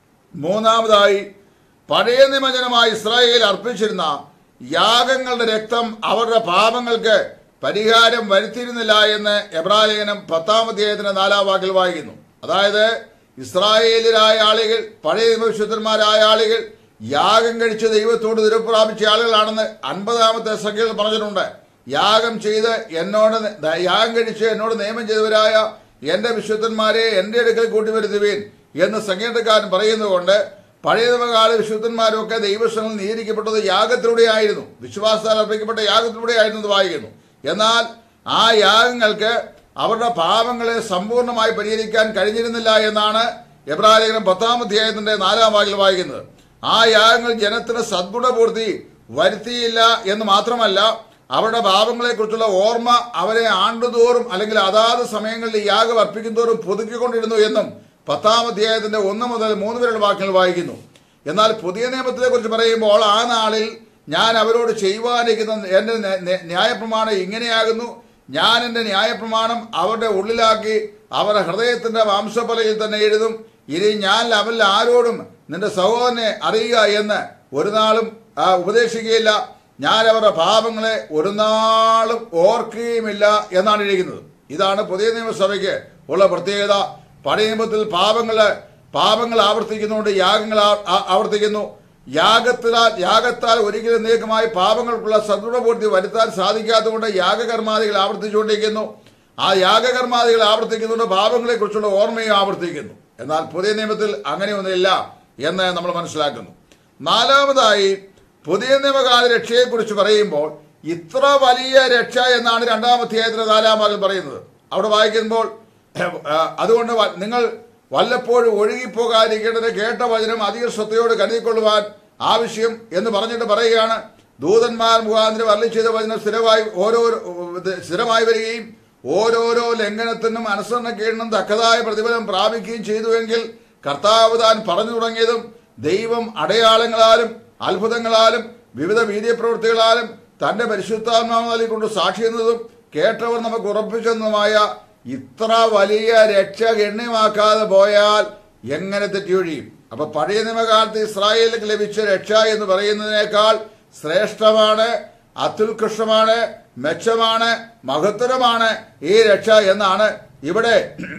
മൂന്നാമതായി പഴയ നിമജനമായി ഇസ്രായേൽ അർപ്പിച്ചിരുന്ന യാഗങ്ങളുടെ രക്തം അവരുടെ പാപങ്ങൾക്ക് പരിഹാരം വരുത്തിയിരുന്നില്ല എന്ന് എബ്രാലേഖനം പത്താം അധ്യായത്തിന്റെ നാലാം വാക്കിൽ വായിക്കുന്നു അതായത് ഇസ്രായേലിലായ ആളുകൾ പഴയ നിമവിശുദ്ധന്മാരായ ആളുകൾ യാഗം കഴിച്ച് ദൈവത്തോട് ദുരപ്രാപിച്ച ആളുകളാണെന്ന് അൻപതാമത്തെ സംഖ്യകൾ പറഞ്ഞിട്ടുണ്ട് യാഗം ചെയ്ത് എന്നോട് ന- യാഗം കഴിച്ച് എന്നോട് നിയമം ചെയ്തവരായ എന്റെ വിശുദ്ധന്മാരെ എന്റെ അടുക്കൽ കൂട്ടിവരുത്തുവീൻ എന്ന് സംഗീതക്കാരൻ പറയുന്നതുകൊണ്ട് പഴയ നിയമകാല വിശുദ്ധന്മാരൊക്കെ ദൈവസ്ഥലം നീതിക്കപ്പെട്ടത് യാഗത്തിലൂടെയായിരുന്നു വിശ്വാസത്താൽ അർപ്പിക്കപ്പെട്ട യാഗത്തിലൂടെയായിരുന്നു എന്ന് വായിക്കുന്നു എന്നാൽ ആ യാഗങ്ങൾക്ക് അവരുടെ പാപങ്ങളെ സമ്പൂർണ്ണമായി പരിഹരിക്കാൻ കഴിഞ്ഞിരുന്നില്ല എന്നാണ് എബ്രാലേഖനം പത്താം അധ്യായത്തിന്റെ നാലാം വാക്കിൽ വായിക്കുന്നത് ആ യാഗങ്ങൾ ജനത്തിന് സദ്ഗുണപൂർത്തി വരുത്തിയില്ല എന്ന് മാത്രമല്ല അവരുടെ പാപങ്ങളെക്കുറിച്ചുള്ള ഓർമ്മ അവരെ ആണ്ടുതോറും അല്ലെങ്കിൽ അതാത് സമയങ്ങളിൽ ഈ യാഗം അർപ്പിക്കുന്തോറും പുതുക്കിക്കൊണ്ടിരുന്നു എന്നും പത്താം അധ്യായത്തിന്റെ ഒന്ന് മുതൽ മൂന്ന് വരെയുള്ള വാക്യങ്ങൾ വായിക്കുന്നു എന്നാൽ പുതിയ നിയമത്തിനെ കുറിച്ച് പറയുമ്പോൾ ആ നാളിൽ ഞാൻ അവരോട് ചെയ്യുവാനിരിക്കുന്ന എന്റെ ന- ന- ന്യായപ്രമാണം ഇങ്ങനെയാകുന്നു ഞാൻ എന്റെ ന്യായപ്രമാണം അവരുടെ ഉള്ളിലാക്കി അവരുടെ ഹൃദയത്തിന്റെ മാംസപ്പലയിൽ തന്നെ എഴുതും ഇനി ഞാൻ അവരിൽ ആരോടും നിന്റെ സഹോദരനെ അറിയുക എന്ന് ഒരു നാളും ആ, ഉപദേശിക്കുകയില്ല ഞാൻ അവരുടെ പാപങ്ങളെ ഒരു നാളും ഓർക്കുകയുമില്ല എന്നാണ് ഇരിക്കുന്നത് ഇതാണ് പുതിയ നിയമസഭയ്ക്ക് ഉള്ള പ്രത്യേകത പഴയ നിയമത്തിൽ പാപങ്ങള് പാപങ്ങൾ ആവർത്തിക്കുന്നുണ്ട് യാഗങ്ങൾ ആ- ആ- ആവർത്തിക്കുന്നു യാഗത്തിലാൽ യാഗത്താൽ ഒരിക്കലും നീക്കമായി പാപങ്ങൾക്കുള്ള സദ്ഗുണപൂർത്തി വരുത്താൻ സാധിക്കാത്തതുകൊണ്ട് യാഗകർമാദികൾ ആവർത്തിച്ചുകൊണ്ടിരിക്കുന്നു ആ യാഗകർമാദികൾ ആവർത്തിക്കുന്നുണ്ട് പാപങ്ങളെക്കുറിച്ചുള്ള ഓർമ്മയും ആവർത്തിക്കുന്നു എന്നാൽ പുതിയ നിയമത്തിൽ അങ്ങനെയൊന്നുമില്ല എന്ന് നമ്മൾ മനസ്സിലാക്കുന്നു നാലാമതായി പുതിയ നിയമകാല രക്ഷയെക്കുറിച്ച് പറയുമ്പോൾ ഇത്ര വലിയ രക്ഷ എന്നാണ് രണ്ടാം അധ്യായത്തിലെ നാലാം ഭാഗം പറയുന്നത് അവിടെ വായിക്കുമ്പോൾ ആ, അതുകൊണ്ട് വ- നിങ്ങൾ വല്ലപ്പോഴും ഒഴുകിപ്പോകാതിരിക്കേണ്ടത് കേട്ട വചനം അധിക ശ്രദ്ധയോട് കരുതിക്കൊള്ളുവാൻ ആവശ്യം എന്ന് പറഞ്ഞിട്ട് പറയുകയാണ് ദൂതന്മാർ മുഖാന്തരം അരളി ചെയ്ത വചനം സ്ഥിരമായി ഓരോ ഇത് സ്ഥിരമായി വരികയും ഓരോരോ ലംഘനത്തിനും അനുസരണക്കേടിനും തക്കതായ പ്രതിഫലം പ്രാപിക്കുകയും ചെയ്തുവെങ്കിൽ കർത്താവ് താൻ പറഞ്ഞു തുടങ്ങിയതും ദൈവം അടയാളങ്ങളാലും അത്ഭുതങ്ങളാലും വിവിധ വീര്യപ്രവൃത്തികളാലും തന്റെ പരിശുദ്ധാത്മാവ് നൽകിക്കൊണ്ട് സാക്ഷിയെന്നതും കേട്ടവർ നമുക്ക് ഉറപ്പിച്ചെന്നതുമായ ഇത്ര വലിയ രക്ഷ ഗണ്യമാക്കാതെ പോയാൽ എങ്ങനെ തെറ്റിയൊഴിയും അപ്പൊ പഴയ നിയമകാലത്ത് ഇസ്രായേലിലേക്ക് ലഭിച്ച രക്ഷ എന്ന് പറയുന്നതിനേക്കാൾ ശ്രേഷ്ഠമാണ് അത്യുത്കൃഷ്ടമാണ് മെച്ചമാണ് മഹത്തരമാണ് ഈ രക്ഷ എന്നാണ് ഇവിടെ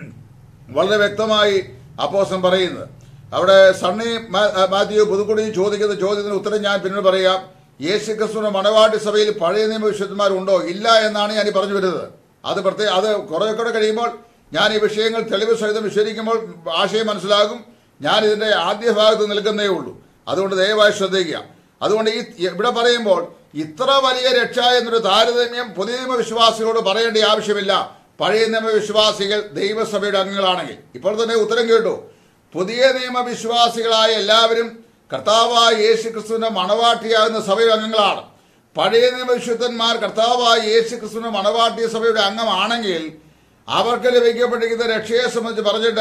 വളരെ വ്യക്തമായി അപ്പോസം പറയുന്നത് അവിടെ സണ്ണി മാ- മാത്യു പുതുക്കുടി ചോദിക്കുന്ന ചോദ്യത്തിന് ഉത്തരം ഞാൻ പിന്നീട് പറയാം യേശു ക്രിസ്തുവിന്റെ മണവാട്ടി സഭയിൽ പഴയ നിയമ വിശുദ്ധന്മാരുണ്ടോ ഇല്ല എന്നാണ് ഞാൻ ഈ പറഞ്ഞു വരുന്നത് അത് പ്രത്യേക അത് കുറെ കൂടെ കഴിയുമ്പോൾ ഞാൻ ഈ വിഷയങ്ങൾ തെളിവ് സഹിതം വിശദീകരിക്കുമ്പോൾ ആശയം മനസ്സിലാകും ഞാൻ ഇതിന്റെ ആദ്യ ഭാഗത്ത് നിൽക്കുന്നേ ഉള്ളൂ അതുകൊണ്ട് ദയവായി ശ്രദ്ധിക്കുക അതുകൊണ്ട് ഈ ഇവിടെ പറയുമ്പോൾ ഇത്ര വലിയ രക്ഷ എന്നൊരു താരതമ്യം പുതിയ നിയമ വിശ്വാസികളോട് പറയേണ്ട ആവശ്യമില്ല പഴയ നിയമ വിശ്വാസികൾ ദൈവസഭയുടെ അംഗങ്ങളാണെങ്കിൽ ഇപ്പോൾ തന്നെ ഉത്തരം കേട്ടു പുതിയ നിയമ വിശ്വാസികളായ എല്ലാവരും കർത്താവായ യേശു ക്രിസ്തുവിന്റെ മണവാട്ടിയാകുന്ന സഭയുടെ അംഗങ്ങളാണ് പഴയ നിയമ വിശുദ്ധന്മാർ കർത്താവായ യേശു ക്രിസ്തുവിന്റെ മണവാട്ടി സഭയുടെ അംഗമാണെങ്കിൽ അവർക്ക് ലഭിക്കപ്പെട്ടിരിക്കുന്ന രക്ഷയെ സംബന്ധിച്ച് പറഞ്ഞിട്ട്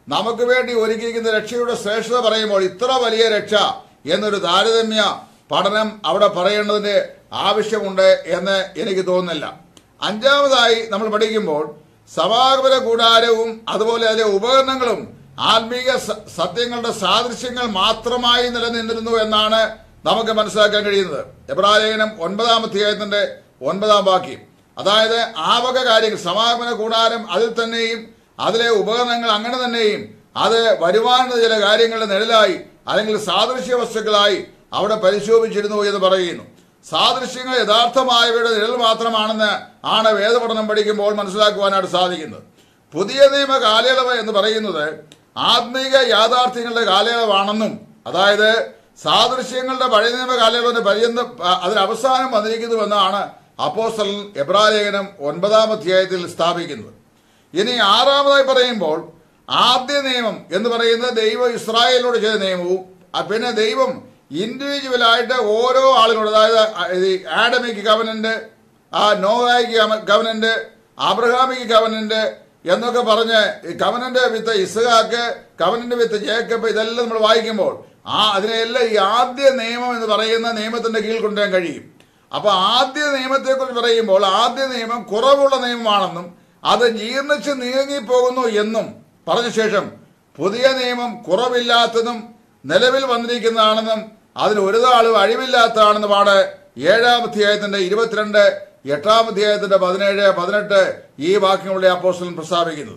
നമുക്ക് വേണ്ടി ഒരുക്കിയിരിക്കുന്ന രക്ഷയുടെ ശ്രേഷ്ഠത പറയുമ്പോൾ ഇത്ര വലിയ രക്ഷ എന്നൊരു താരതമ്യ പഠനം അവിടെ പറയേണ്ടതിന്റെ ആവശ്യമുണ്ട് എന്ന് എനിക്ക് തോന്നുന്നില്ല അഞ്ചാമതായി നമ്മൾ പഠിക്കുമ്പോൾ സമാഗമന കൂടാരവും അതുപോലെ അതിലെ ഉപകരണങ്ങളും ആത്മീക സ- സത്യങ്ങളുടെ സാദൃശ്യങ്ങൾ മാത്രമായി നിലനിന്നിരുന്നു എന്നാണ് നമുക്ക് മനസ്സിലാക്കാൻ കഴിയുന്നത് എബ്രാലേഖനം ഒൻപതാം അധ്യായത്തിന്റെ ഒൻപതാം വാക്യം അതായത് ആ വക കാര്യങ്ങൾ സമാഗമന കൂടാരം അതിൽ തന്നെയും അതിലെ ഉപകരണങ്ങൾ അങ്ങനെ തന്നെയും അത് വരുവാനുള്ള ചില കാര്യങ്ങളുടെ നിഴലായി അല്ലെങ്കിൽ സാദൃശ്യ വസ്തുക്കളായി അവിടെ പരിശോധിച്ചിരുന്നു എന്ന് പറയുന്നു സാദൃശ്യങ്ങൾ യഥാർത്ഥമായവയുടെ നിഴൽ മാത്രമാണെന്ന് ആണ് വേദപഠനം പഠിക്കുമ്പോൾ മനസ്സിലാക്കുവാനായിട്ട് സാധിക്കുന്നത് പുതിയ നിയമ കാലയളവ് എന്ന് പറയുന്നത് ആത്മീക യാഥാർത്ഥ്യങ്ങളുടെ കാലയളവാണെന്നും അതായത് സാദൃശ്യങ്ങളുടെ പഴയ നിയമ കാലയളവിന്റെ പര്യന്തം അതിന് അവസാനം വന്നിരിക്കുന്നുവെന്നാണ് അപ്പോസ്തലൻ എബ്രാലേഖനം ഒൻപതാം അധ്യായത്തിൽ സ്ഥാപിക്കുന്നത് ഇനി ആറാമതായി പറയുമ്പോൾ ആദ്യ നിയമം എന്ന് പറയുന്നത് ദൈവം ഇസ്രായേലിനോട് ചെയ്ത നിയമവും ആ പിന്നെ ദൈവം ഇൻഡിവിജ്വലായിട്ട് ഓരോ ആളുകളോട് അതായത് ആഡമിക് കവനന്റ് ആ നോവായിക്ക് കവനന്റ് ആബ്രഹാമിക് കവനന്റ് എന്നൊക്കെ പറഞ്ഞ് ഈ കവനന്റെ വിത്ത് ഇസ്ഹാക്ക് കവനന്റെ വിത്ത് ജേക്കബ് ഇതെല്ലാം നമ്മൾ വായിക്കുമ്പോൾ ആ അതിനെല്ലാം ഈ ആദ്യ നിയമം എന്ന് പറയുന്ന നിയമത്തിന്റെ കീഴിൽ കൊണ്ടുവരാൻ കഴിയും അപ്പൊ ആദ്യ നിയമത്തെക്കുറിച്ച് പറയുമ്പോൾ ആദ്യ നിയമം കുറവുള്ള നിയമമാണെന്നും അത് ജീർണിച്ച് നീങ്ങിപ്പോകുന്നു എന്നും പറഞ്ഞ ശേഷം പുതിയ നിയമം കുറവില്ലാത്തതും നിലവിൽ വന്നിരിക്കുന്നതാണെന്നും അതിന് ഒരു താളും അഴിവില്ലാത്തതാണെന്നുമാണ് ഏഴാം അധ്യായത്തിന്റെ ഇരുപത്തിരണ്ട് എട്ടാം അധ്യായത്തിന്റെ പതിനേഴ് പതിനെട്ട് ഈ വാക്യങ്ങളുടെ അപ്പോസ്റ്റലൻ പ്രസ്താവിക്കുന്നത്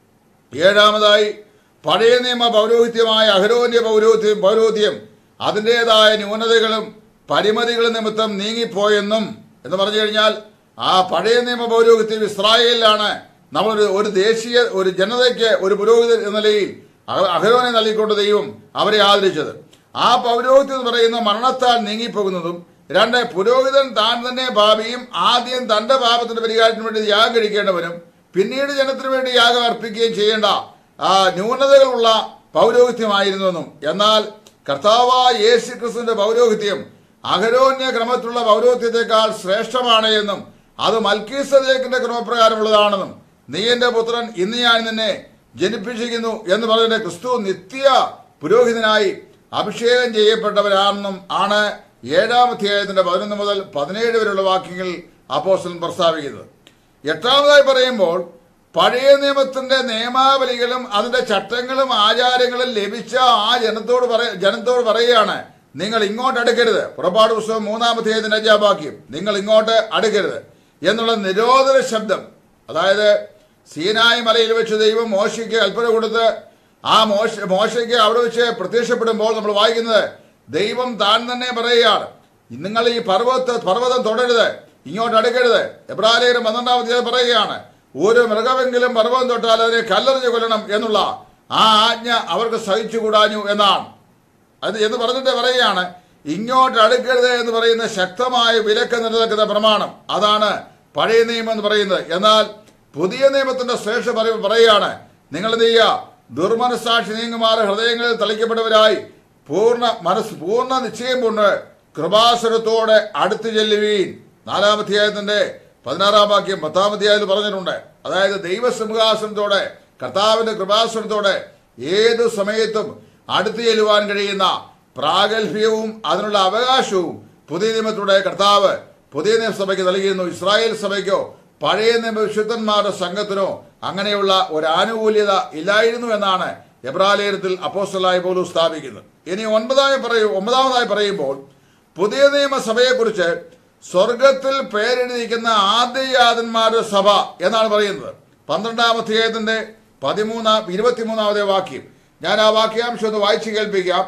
ഏഴാമതായി പഴയ നിയമ പൗരോഹിത്യമായ അഹരോന്യ പൗരോഹിത്യം പൗരോഹിത്യം അതിൻ്റെതായ ന്യൂനതകളും പരിമിതികളും നിമിത്തം നീങ്ങിപ്പോയെന്നും എന്ന് പറഞ്ഞു കഴിഞ്ഞാൽ ആ പഴയ നിയമ പൗരോഹിത്യം ഇസ്രായേലിലാണ് നമ്മളൊരു ഒരു ദേശീയ ഒരു ജനതയ്ക്ക് ഒരു പുരോഹിതൻ എന്ന നിലയിൽ അഹ- അഹരോനെ നൽകിക്കൊണ്ട് ദൈവം അവരെ ആദരിച്ചത് ആ പൗരോഹിത്യം എന്ന് പറയുന്ന മരണത്താൽ നീങ്ങിപ്പോകുന്നതും രണ്ട് പുരോഹിതൻ താൻ തന്നെ പാപിയും ആദ്യം തന്റെ പാപത്തിന്റെ പരിഹാരത്തിന് വേണ്ടി യാഗം കഴിക്കേണ്ടവനും പിന്നീട് ജനത്തിനു വേണ്ടി യാഗം അർപ്പിക്കുകയും ചെയ്യേണ്ട ആ ന്യൂനതകളുള്ള പൗരോഹിത്യമായിരുന്നുവെന്നും എന്നാൽ കർത്താവായ യേശു ക്രിസ്തുവിന്റെ പൗരോഹിത്യം അഹരോന്യ ക്രമത്തിലുള്ള പൗരോഹിത്യത്തെക്കാൾ ശ്രേഷ്ഠമാണ് എന്നും അത് മൽക്കീസദേക്കിന്റെ ക്രമപ്രകാരമുള്ളതാണെന്നും നീ എന്റെ പുത്രൻ ഇന്ന് ഞാൻ നിന്നെ ജനിപ്പിച്ചിരിക്കുന്നു എന്ന് പറഞ്ഞ ക്രിസ്തു നിത്യ പുരോഹിതനായി അഭിഷേകം ചെയ്യപ്പെട്ടവരാണെന്നും ആണ് ഏഴാം അധ്യായത്തിന്റെ പതിനൊന്ന് മുതൽ പതിനേഴ് വരെയുള്ള വാക്യങ്ങൾ അപ്പോസ്റ്റലൻ പ്രസ്താവിക്കുന്നത് എട്ടാമതായി പറയുമ്പോൾ പഴയ നിയമത്തിന്റെ നിയമാവലികളും അതിന്റെ ചട്ടങ്ങളും ആചാരങ്ങളും ലഭിച്ച ആ ജനത്തോട് പറ ജനത്തോട് പറയുകയാണ് നിങ്ങൾ ഇങ്ങോട്ട് അടുക്കരുത് പുറപ്പാട് പുസ്തകം മൂന്നാം അധ്യായത്തിന്റെ അഞ്ചാം വാക്യം നിങ്ങൾ ഇങ്ങോട്ട് അടുക്കരുത് എന്നുള്ള നിരോധന ശബ്ദം അതായത് സീനായി മലയിൽ വെച്ച് ദൈവം മോശയ്ക്ക് കൽപ്പന കൊടുത്ത് ആ മോശ മോശയ്ക്ക് അവിടെ വെച്ച് പ്രത്യക്ഷപ്പെടുമ്പോൾ നമ്മൾ വായിക്കുന്നത് ദൈവം താൻ തന്നെ പറയുകയാണ് നിങ്ങൾ ഈ പർവ്വത പർവ്വതം തൊടരുത് ഇങ്ങോട്ട് അടുക്കരുത് എബ്രാലേഖനം പന്ത്രണ്ടാം അധ്യായം പറയുകയാണ് ഒരു മൃഗമെങ്കിലും പർവ്വതം തൊട്ടാൽ അതിനെ കല്ലെറിഞ്ഞ് കൊല്ലണം എന്നുള്ള ആ ആജ്ഞ അവർക്ക് സഹിച്ചുകൂടാഞ്ഞു എന്നാണ് അത് എന്ന് പറഞ്ഞിട്ട് പറയുകയാണ് ഇങ്ങോട്ട് അടുക്കരുത് എന്ന് പറയുന്ന ശക്തമായ വിലക്ക് നിലനിൽക്കുന്ന പ്രമാണം അതാണ് പഴയ നിയമം എന്ന് പറയുന്നത് എന്നാൽ പുതിയ നിയമത്തിന്റെ ശ്രേഷ്ഠ പറ- പറയുകയാണ് നിങ്ങൾ എന്ത് ചെയ്യുക ദുർമനസാക്ഷി നീങ്ങുമാർ ഹൃദയങ്ങളിൽ തളിക്കപ്പെട്ടവരായി പൂർണ്ണ മനസ്സ് പൂർണ്ണ നിശ്ചയം കൊണ്ട് കൃപാസുരത്തോടെ അടുത്തു ചെല്ലുവീൻ നാലാം അധ്യായത്തിന്റെ പതിനാറാം വാക്യം പത്താം അധ്യായത്തിൽ പറഞ്ഞിട്ടുണ്ട് അതായത് ദൈവസിംഹാസനത്തോടെ കർത്താവിന്റെ കൃപാസനത്തോടെ ഏതു സമയത്തും അടുത്തു ചെല്ലുവാൻ കഴിയുന്ന പ്രാഗൽഭ്യവും അതിനുള്ള അവകാശവും പുതിയ നിയമത്തിലൂടെ കർത്താവ് പുതിയ നിയമസഭയ്ക്ക് നൽകിയിരുന്നു ഇസ്രായേൽ സഭയ്ക്കോ പഴയ നിയമ വിശുദ്ധന്മാരുടെ സംഘത്തിനോ അങ്ങനെയുള്ള ഒരു ആനുകൂല്യത ഇല്ലായിരുന്നു എന്നാണ് എബ്രാലേഖനത്തിൽ അപ്പോസ്റ്റലായി പോലും സ്ഥാപിക്കുന്നത് ഇനി ഒൻപതായി പറയും ഒമ്പതാമതായി പറയുമ്പോൾ പുതിയ നിയമസഭയെക്കുറിച്ച് സ്വർഗത്തിൽ പേരെഴുതിയിരിക്കുന്ന ആദ്യയാതന്മാരുടെ സഭ എന്നാണ് പറയുന്നത് പന്ത്രണ്ടാം അധ്യായത്തിന്റെ പതിമൂന്നാം ഇരുപത്തിമൂന്നാമത്തെ വാക്യം ഞാൻ ആ വാക്യാംശം ഒന്ന് വായിച്ചു കേൾപ്പിക്കാം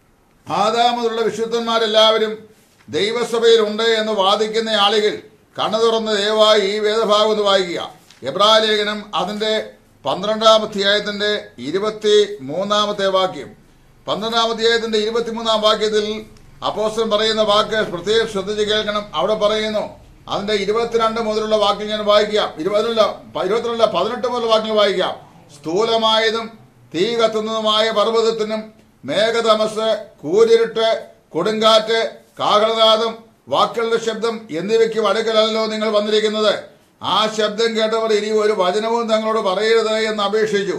ആദാമുള്ള വിശുദ്ധന്മാരെല്ലാവരും ദൈവസഭയിലുണ്ട് എന്ന് വാദിക്കുന്ന ആളുകൾ കണ്ണു തുറന്ന് ദയവായി ഈ വേദഭാഗം ഒന്ന് വായിക്കുക എബ്രാലേഖനം അതിന്റെ പന്ത്രണ്ടാം അധ്യായത്തിന്റെ ഇരുപത്തി മൂന്നാമത്തെ വാക്യം പന്ത്രണ്ടാം അധ്യായത്തിന്റെ ഇരുപത്തിമൂന്നാം വാക്യത്തിൽ അപ്പോസ്റ്റൻ പറയുന്ന വാക്ക് പ്രത്യേകം ശ്രദ്ധിച്ച് കേൾക്കണം അവിടെ പറയുന്നു അതിന്റെ ഇരുപത്തിരണ്ട് മുതലുള്ള വാക്യം ഞാൻ വായിക്കാം ഇരുപതിലുള്ള ഇരുപത്തിരണ്ട് പതിനെട്ട് മുതലുള്ള വാക്യങ്ങൾ വായിക്കാം സ്ഥൂലമായതും തീ കത്തുന്നതുമായ പർവ്വതത്തിനും മേഘതമസ് കൂരിരുട്ട് കൊടുങ്കാറ്റ് കാഹളനാദം വാക്കുകളുടെ ശബ്ദം എന്നിവയ്ക്കും അടുക്കലല്ലോ നിങ്ങൾ വന്നിരിക്കുന്നത് ആ ശബ്ദം കേട്ടവർ ഇനി ഒരു വചനവും തങ്ങളോട് പറയരുത് എന്ന് അപേക്ഷിച്ചു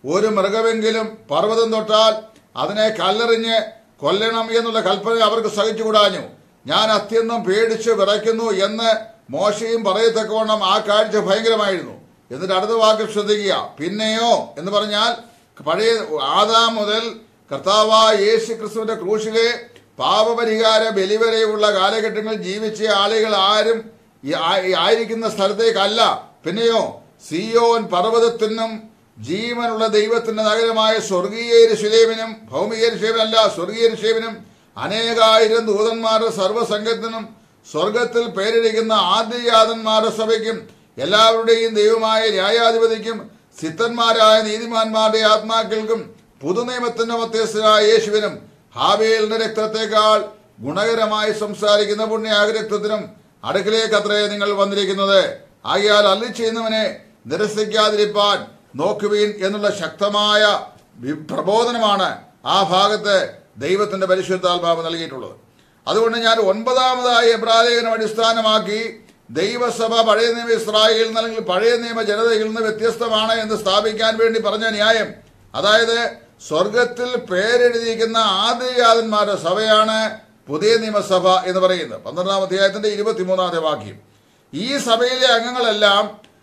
ഒരു മൃഗമെങ്കിലും പർവ്വതം തൊട്ടാൽ അതിനെ കല്ലെറിഞ്ഞ് കൊല്ലണം എന്നുള്ള കൽപ്പന അവർക്ക് സഹിച്ചുകൂടാഞ്ഞു ഞാൻ അത്യന്തം പേടിച്ച് വിറയ്ക്കുന്നു എന്ന് മോശയും പറയത്തക്കവണ്ണം ആ കാഴ്ച ഭയങ്കരമായിരുന്നു എന്നിട്ട് അടുത്ത വാക്ക് ശ്രദ്ധിക്കുക പിന്നെയോ എന്ന് പറഞ്ഞാൽ പഴയ ആദാം മുതൽ കർത്താവായ യേശു ക്രിസ്തുവിന്റെ ക്രൂശിലെ പാപപരിഹാര ബലി വരെയുള്ള കാലഘട്ടങ്ങളിൽ ജീവിച്ച ആളുകൾ ആരും ഈ ആ- ഈ ആയിരിക്കുന്ന സ്ഥലത്തേക്കല്ല പിന്നെയോ സിയോൻ പർവ്വതത്തിനും ജീവനുള്ള ദൈവത്തിന്റെ നഗരമായ സ്വർഗീയ ഋഷിലേവിനും ഭൗമിക ഋഷേവനല്ല സ്വർഗീയ ഋഷേവിനും അനേകായിരം ദൂതന്മാരുടെ സർവ്വസംഘത്തിനും സ്വർഗത്തിൽ പേരിടിക്കുന്ന ആദ്യയാതന്മാരുടെ സഭയ്ക്കും എല്ലാവരുടെയും ദൈവമായ ന്യായാധിപതിക്കും സിദ്ധന്മാരായ നീതിമാന്മാരുടെ ആത്മാക്കൾക്കും പുതുനിയമത്തിന്റെ മധ്യസ്ഥനായ യേശുവിനും ഹാബേലിന്റെ രക്തത്തെക്കാൾ ഗുണകരമായി സംസാരിക്കുന്ന പുണ്യാഗ രക്തത്തിനും അടുക്കലേക്കത്രേ നിങ്ങൾ വന്നിരിക്കുന്നത് ആകിയാൽ അല്ലി ചെയ്യുന്നവനെ നിരസിക്കാതിരിപ്പാൻ നോക്കുവീൻ എന്നുള്ള ശക്തമായ വി- പ്രബോധനമാണ് ആ ഭാഗത്ത് ദൈവത്തിന്റെ പരിശുദ്ധാത്മാവ് നൽകിയിട്ടുള്ളത് അതുകൊണ്ട് ഞാൻ ഒൻപതാമതായി എബ്രാലേഖനം അടിസ്ഥാനമാക്കി ദൈവസഭ പഴയ നിയമ ഇസ്രായേലിൽ നിന്ന് അല്ലെങ്കിൽ പഴയ നിയമ ജനതയിൽ നിന്ന് വ്യത്യസ്തമാണ് എന്ന് സ്ഥാപിക്കാൻ വേണ്ടി പറഞ്ഞ ന്യായം അതായത് സ്വർഗത്തിൽ പേരെഴുതിയിരിക്കുന്ന ആദ്യജാതന്മാരുടെ സഭയാണ് പുതിയ നിയമസഭ എന്ന് പറയുന്നത് പന്ത്രണ്ടാം അധ്യായത്തിന്റെ ഇരുപത്തിമൂന്നാമത്തെ വാക്യം ഈ സഭയിലെ അംഗങ്ങളെല്ലാം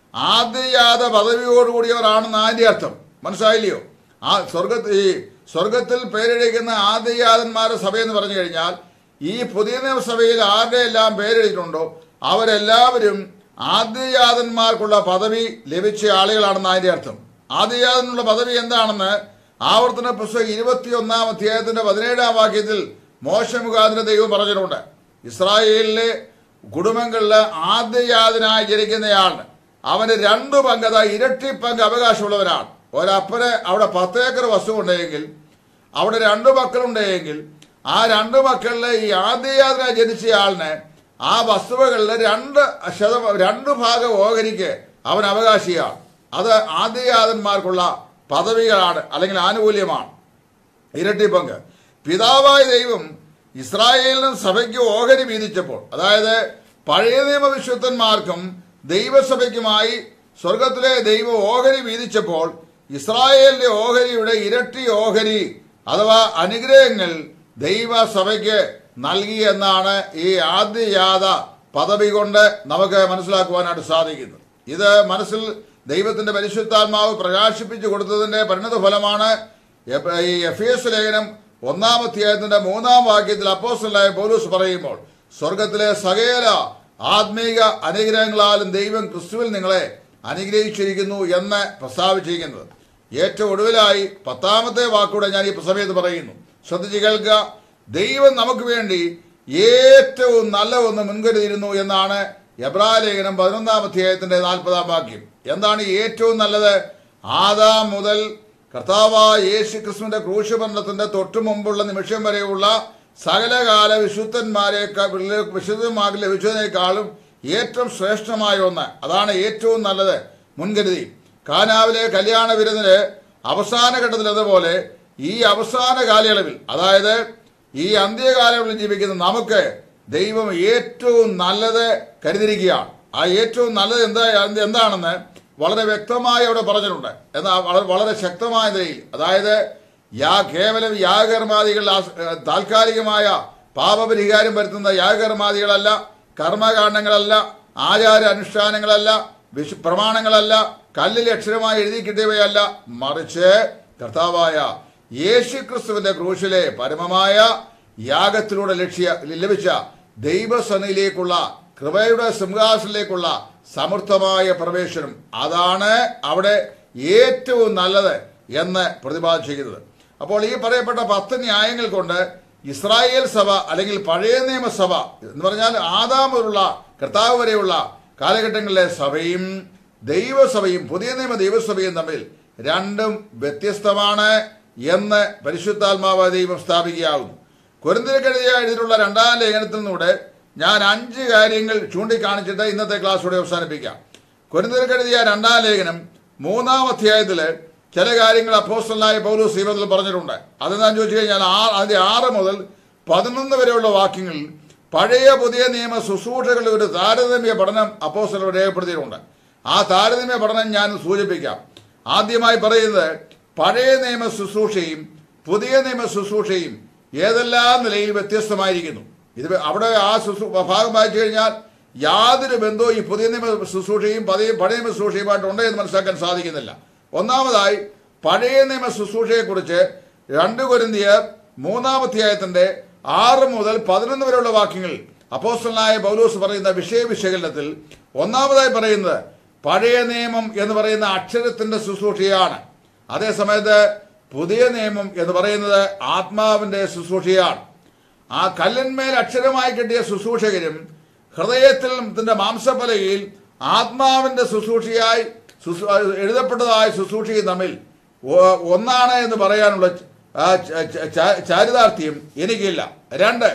ആദ്യജാത പദവിയോടുകൂടിയവരാണെന്ന് അതിന്റെ അർത്ഥം മനസ്സിലായില്ലയോ ആ സ്വർഗത്തിൽ ഈ സ്വർഗത്തിൽ പേരെഴുതിക്കുന്ന ആദ്യജാതന്മാരുടെ സഭ എന്ന് പറഞ്ഞു കഴിഞ്ഞാൽ ഈ പുതിയ നിയമസഭയിൽ ആരുടെ എല്ലാം പേരെഴുതിയിട്ടുണ്ടോ അവരെല്ലാവരും ആദ്യജാതന്മാർക്കുള്ള പദവി ലഭിച്ച ആളുകളാണെന്ന് അതിന്റെ അർത്ഥം ആദ്യജാതനുള്ള പദവി എന്താണെന്ന് ആവർത്തന പുസ്തകം ഇരുപത്തിയൊന്നാം അധ്യായത്തിന്റെ പതിനേഴാം വാക്യത്തിൽ മോശ മുഖാന്തര ദൈവം പറഞ്ഞിട്ടുണ്ട് ഇസ്രായേലിലെ കുടുംബങ്ങളിൽ ആദ്യജാതനായി ജനിക്കുന്നയാളിന് അവന് രണ്ടു പങ്ക് അതാ ഇരട്ടി പങ്ക് അവകാശമുള്ളവരാണ് ഒരപ്പന് അവിടെ പത്തേക്കർ വസ്തു ഉണ്ടെങ്കിൽ അവിടെ രണ്ടു മക്കളുണ്ടെങ്കിൽ ആ രണ്ടു മക്കളിലെ ഈ ആദ്യയാത്ര ജനിച്ചയാളിന് ആ വസ്തുവകളിലെ രണ്ട് ശതം രണ്ട് ഭാഗം ഓഹരിക്ക് അവൻ അവകാശിയാണ് അത് ആദ്യജാതന്മാർക്കുള്ള പദവികളാണ് അല്ലെങ്കിൽ ആനുകൂല്യമാണ് ഇരട്ടി പങ്ക് പിതാവായ ദൈവം ഇസ്രായേലിനും സഭയ്ക്ക് ഓഹരി വീതിച്ചപ്പോൾ അതായത് പഴയ നിയമവിശുദ്ധന്മാർക്കും ദൈവസഭയ്ക്കുമായി സ്വർഗത്തിലെ ദൈവം ഓഹരി വീതിച്ചപ്പോൾ ഇസ്രായേലിന്റെ ഓഹരിയുടെ ഇരട്ടി ഓഹരി അഥവാ അനുഗ്രഹങ്ങൾ ദൈവസഭയ്ക്ക് നൽകി എന്നാണ് ഈ ആദ്യജാത പദവി കൊണ്ട് നമുക്ക് മനസ്സിലാക്കുവാനായിട്ട് സാധിക്കുന്നത് ഇത് മനസ്സിൽ ദൈവത്തിന്റെ പരിശുദ്ധാത്മാവ് പ്രകാശിപ്പിച്ചു കൊടുത്തതിന്റെ പരിണത ഫലമാണ് എഫ്- ഈ എഫ് എസ് ലേഖനം ഒന്നാം അധ്യായത്തിന്റെ മൂന്നാം വാക്യത്തിൽ അപ്പോസ്റ്റലായ പൗലൂസ് പറയുമ്പോൾ സ്വർഗത്തിലെ സകല ആത്മീക അനുഗ്രഹങ്ങളാലും ദൈവം ക്രിസ്തുവിൽ നിങ്ങളെ അനുഗ്രഹിച്ചിരിക്കുന്നു എന്ന് പ്രസ്താവിച്ചിരിക്കുന്നത് ഏറ്റവും ഒടുവിലായി പത്താമത്തെ വാക്കൂടെ ഞാൻ ഈ സമയത്ത് പറയുന്നു ശ്രദ്ധിച്ച് കേൾക്കുക ദൈവം നമുക്ക് വേണ്ടി ഏറ്റവും നല്ല ഒന്ന് മുൻകരുതിയിരുന്നു എന്നാണ് എബ്രാലേഖനം പതിനൊന്നാം അധ്യായത്തിന്റെ നാൽപ്പതാം വാക്യം എന്താണ് ഈ ഏറ്റവും നല്ലത് ആദാം മുതൽ കർത്താവായ യേശു ക്രിസ്തുവിന്റെ ക്രൂശഭരണത്തിന്റെ തൊട്ടു മുമ്പുള്ള നിമിഷം വരെയുള്ള സകലകാല വിശുദ്ധന്മാരെക്കാൾ വിശുദ്ധന്മാർക്ക് ലഭിച്ചതിനേക്കാളും ഏറ്റവും ശ്രേഷ്ഠമായ ഒന്ന് അതാണ് ഏറ്റവും നല്ലത് മുൻകരുതി കാനാവിലെ കല്യാണ വിരുന്നിന് അവസാന ഘട്ടത്തിൽ അതുപോലെ ഈ അവസാന കാലയളവിൽ അതായത് ഈ അന്ത്യകാലയളവിൽ ജീവിക്കുന്ന നമുക്ക് ദൈവം ഏറ്റവും നല്ലത് കരുതിയിരിക്കുകയാണ് ആ ഏറ്റവും നല്ലത് എന്താ എന്താണെന്ന് വളരെ വ്യക്തമായി അവിടെ പറഞ്ഞിട്ടുണ്ട് എന്നാൽ വളരെ വളരെ ശക്തമായ നിലയിൽ അതായത് യാ കേവലം യാഗകർമാദികൾ ആസ്- ഏഹ് താൽക്കാലികമായ പാപപരിഹാരം വരുത്തുന്ന യാഗകർമാദികളല്ല കർമ്മകാണ്ഡങ്ങളല്ല ആചാര അനുഷ്ഠാനങ്ങളല്ല വിശു പ്രമാണങ്ങളല്ല കല്ലിൽ അക്ഷരമായി എഴുതി കിട്ടിയവയല്ല മറിച്ച് കർത്താവായ യേശു ക്രിസ്തുവിന്റെ ക്രൂശിലെ പരമമായ യാഗത്തിലൂടെ ലക്ഷ്യ ലഭിച്ച ദൈവസനയിലേക്കുള്ള കൃപയുടെ സിംഹാസനിലേക്കുള്ള സമർത്ഥമായ പ്രവേശനം അതാണ് അവിടെ ഏറ്റവും നല്ലത് എന്ന് പ്രതിപാദിച്ചിരിക്കുന്നത് അപ്പോൾ ഈ പറയപ്പെട്ട പത്ത് ന്യായങ്ങൾ കൊണ്ട് ഇസ്രായേൽ സഭ അല്ലെങ്കിൽ പഴയ നിയമസഭ എന്ന് പറഞ്ഞാൽ ആദാം മുതലുള്ള കർത്താവ് വരെയുള്ള കാലഘട്ടങ്ങളിലെ സഭയും ദൈവസഭയും പുതിയ നിയമ ദൈവസഭയും തമ്മിൽ രണ്ടും വ്യത്യസ്തമാണ് എന്ന് പരിശുദ്ധാത്മാവ് ദൈവം സ്ഥാപിക്കുകയാകുന്നു കുരുന്തിരക്കെഴുതിയ എഴുതിയിട്ടുള്ള രണ്ടാം ലേഖനത്തിൽ നിന്നൂടെ ഞാൻ അഞ്ച് കാര്യങ്ങൾ ചൂണ്ടിക്കാണിച്ചിട്ട് ഇന്നത്തെ ക്ലാസ്സോടെ അവസാനിപ്പിക്കാം കുരുന്തിരക്കെഴുതിയ രണ്ടാം ലേഖനം മൂന്നാം അധ്യായത്തില് ചില കാര്യങ്ങൾ അപ്പോസ്റ്റലായ പൗലോസ് സീവത്തിൽ പറഞ്ഞിട്ടുണ്ട് അതെന്താന്ന് ചോദിച്ചു കഴിഞ്ഞാൽ ആ അതിന്റെ ആറ് മുതൽ പതിനൊന്ന് വരെയുള്ള വാക്യങ്ങളിൽ പഴയ പുതിയ നിയമ ശുശ്രൂഷകളുടെ ഒരു താരതമ്യ പഠനം അപ്പോസ്റ്റൽ രേഖപ്പെടുത്തിയിട്ടുണ്ട് ആ താരതമ്യ പഠനം ഞാൻ സൂചിപ്പിക്കാം ആദ്യമായി പറയുന്നത് പഴയ നിയമ ശുശ്രൂഷയും പുതിയ നിയമ ശുശ്രൂഷയും ഏതെല്ലാം നിലയിൽ വ്യത്യസ്തമായിരിക്കുന്നു ഇത് അവിടെ ആ ശുശ്രൂ ഭാഗം വായിച്ചു കഴിഞ്ഞാൽ യാതൊരു ബന്ധവും ഈ പുതിയ നിയമ ശുശ്രൂഷയും പഴയ പഴയ നിയമ ശുശ്രൂഷയുമായിട്ട് ഉണ്ട് എന്ന് മനസ്സിലാക്കാൻ സാധിക്കുന്നില്ല ഒന്നാമതായി പഴയ നിയമ ശുശ്രൂഷയെക്കുറിച്ച് രണ്ട് കൊരിന്തിയർ മൂന്നാമധ്യായത്തിന്റെ ആറ് മുതൽ പതിനൊന്ന് വരെയുള്ള വാക്യങ്ങൾ അപ്പോസ്റ്റലായ പൗലോസ് പറയുന്ന വിഷയ വിശകലനത്തിൽ ഒന്നാമതായി പറയുന്നത് പഴയ നിയമം എന്ന് പറയുന്ന അക്ഷരത്തിന്റെ ശുശ്രൂഷയാണ് അതേസമയത്ത് പുതിയ നിയമം എന്ന് പറയുന്നത് ആത്മാവിന്റെ ശുശ്രൂഷയാണ് ആ കല്ലിന്മേൽ അക്ഷരമായി കിട്ടിയ ശുശ്രൂഷകരും ഹൃദയത്തിൽ തന്റെ മാംസഫലയിൽ ആത്മാവിന്റെ ശുശ്രൂഷയായി ശുശ്രൂ- എഴുതപ്പെട്ടതായ ശുശ്രൂഷയും തമ്മിൽ ഒ- ഒന്നാണ് എന്ന് പറയാനുള്ള ച- ആ ച- ച- ച- ചാരിതാർത്ഥ്യം എനിക്കില്ല രണ്ട്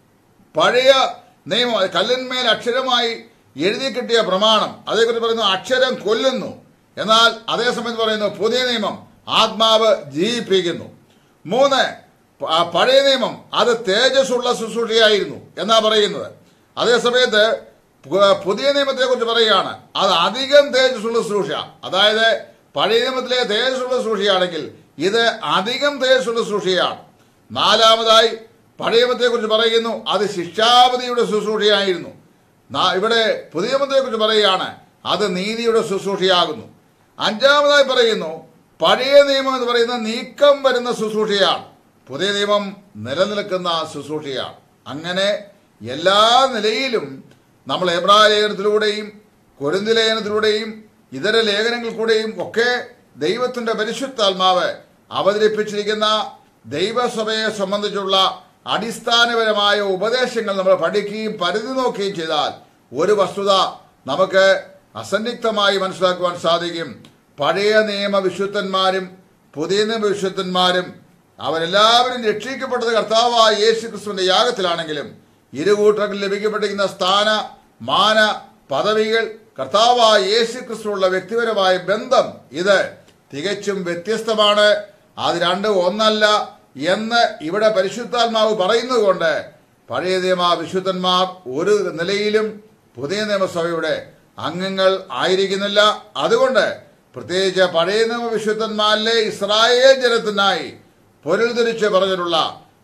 പഴയ നിയമം അത് കല്ലിന്മേൽ അക്ഷരമായി എഴുതി കിട്ടിയ പ്രമാണം അതേക്കുറിച്ച് പറയുന്നു അക്ഷരം കൊല്ലുന്നു എന്നാൽ അതേസമയത്ത് പറയുന്നു പുതിയ നിയമം ആത്മാവ് ജീവിപ്പിക്കുന്നു മൂന്ന് പ- ആ പഴയ നിയമം അത് തേജസ്സുള്ള ശുശ്രൂഷയായിരുന്നു എന്നാ പറയുന്നത് അതേസമയത്ത് പു- പുതിയ നിയമത്തെ കുറിച്ച് പറയുകയാണ് അത് അധികം തേജസ്സുള്ള ശുശ്രൂഷ അതായത് പഴയ നിയമത്തിലെ തേജസ്സുള്ള ശുശ്രൂഷയാണെങ്കിൽ ഇത് അധികം തേജസ്സുള്ള ശുശ്രൂഷയാണ് നാലാമതായി പഴയ നിയമത്തെ കുറിച്ച് പറയുന്നു അത് ശിക്ഷാപതിയുടെ ശുശ്രൂഷയായിരുന്നു നാ- ഇവിടെ പുതിയ നിയമത്തെ കുറിച്ച് പറയുകയാണ് അത് നീതിയുടെ ശുശ്രൂഷയാകുന്നു അഞ്ചാമതായി പറയുന്നു പഴയ നിയമം എന്ന് പറയുന്നത് നീക്കം വരുന്ന ശുശ്രൂഷയാണ് പുതിയ നിയമം നിലനിൽക്കുന്ന ശുശ്രൂഷയാണ് അങ്ങനെ എല്ലാ നിലയിലും നമ്മൾ എബ്രായ ലേഖനത്തിലൂടെയും കൊരിന്തി ലേഖനത്തിലൂടെയും ഇതര ലേഖനങ്ങൾ കൂടെയും ഒക്കെ ദൈവത്തിന്റെ പരിശുദ്ധാത്മാവ് അവതരിപ്പിച്ചിരിക്കുന്ന ദൈവസഭയെ സംബന്ധിച്ചുള്ള അടിസ്ഥാനപരമായ ഉപദേശങ്ങൾ നമ്മൾ പഠിക്കുകയും പരിധി നോക്കുകയും ചെയ്താൽ ഒരു വസ്തുത നമുക്ക് അസന്നിഗ്ധമായി മനസ്സിലാക്കുവാൻ സാധിക്കും പഴയ നിയമ വിശുദ്ധന്മാരും പുതിയ നിയമ വിശുദ്ധന്മാരും അവരെല്ലാവരും രക്ഷിക്കപ്പെട്ടത് കർത്താവായ യേശു ക്രിസ്തുവിന്റെ യാഗത്തിലാണെങ്കിലും ഇരുകൂട്ടർക്കും ലഭിക്കപ്പെട്ടിരിക്കുന്ന സ്ഥാന മാന പദവികൾ കർത്താവായ യേശു ക്രിസ്തുവുള്ള വ്യക്തിപരമായ ബന്ധം ഇത് തികച്ചും വ്യത്യസ്തമാണ് അത് രണ്ടും ഒന്നല്ല എന്ന് ഇവിടെ പരിശുദ്ധാത്മാവ് പറയുന്നത് കൊണ്ട് പഴയ നിയമ വിശുദ്ധന്മാർ ഒരു നിലയിലും പുതിയ നിയമസഭയുടെ അംഗങ്ങൾ ആയിരിക്കുന്നില്ല അതുകൊണ്ട് പ്രത്യേകിച്ച് പഴയ നിയമ വിശുദ്ധന്മാരിലെ ഇസ്രായേൽ ജനത്തിനായി പൊരുൾ തിരിച്ച് പറഞ്ഞിട്ടുള്ള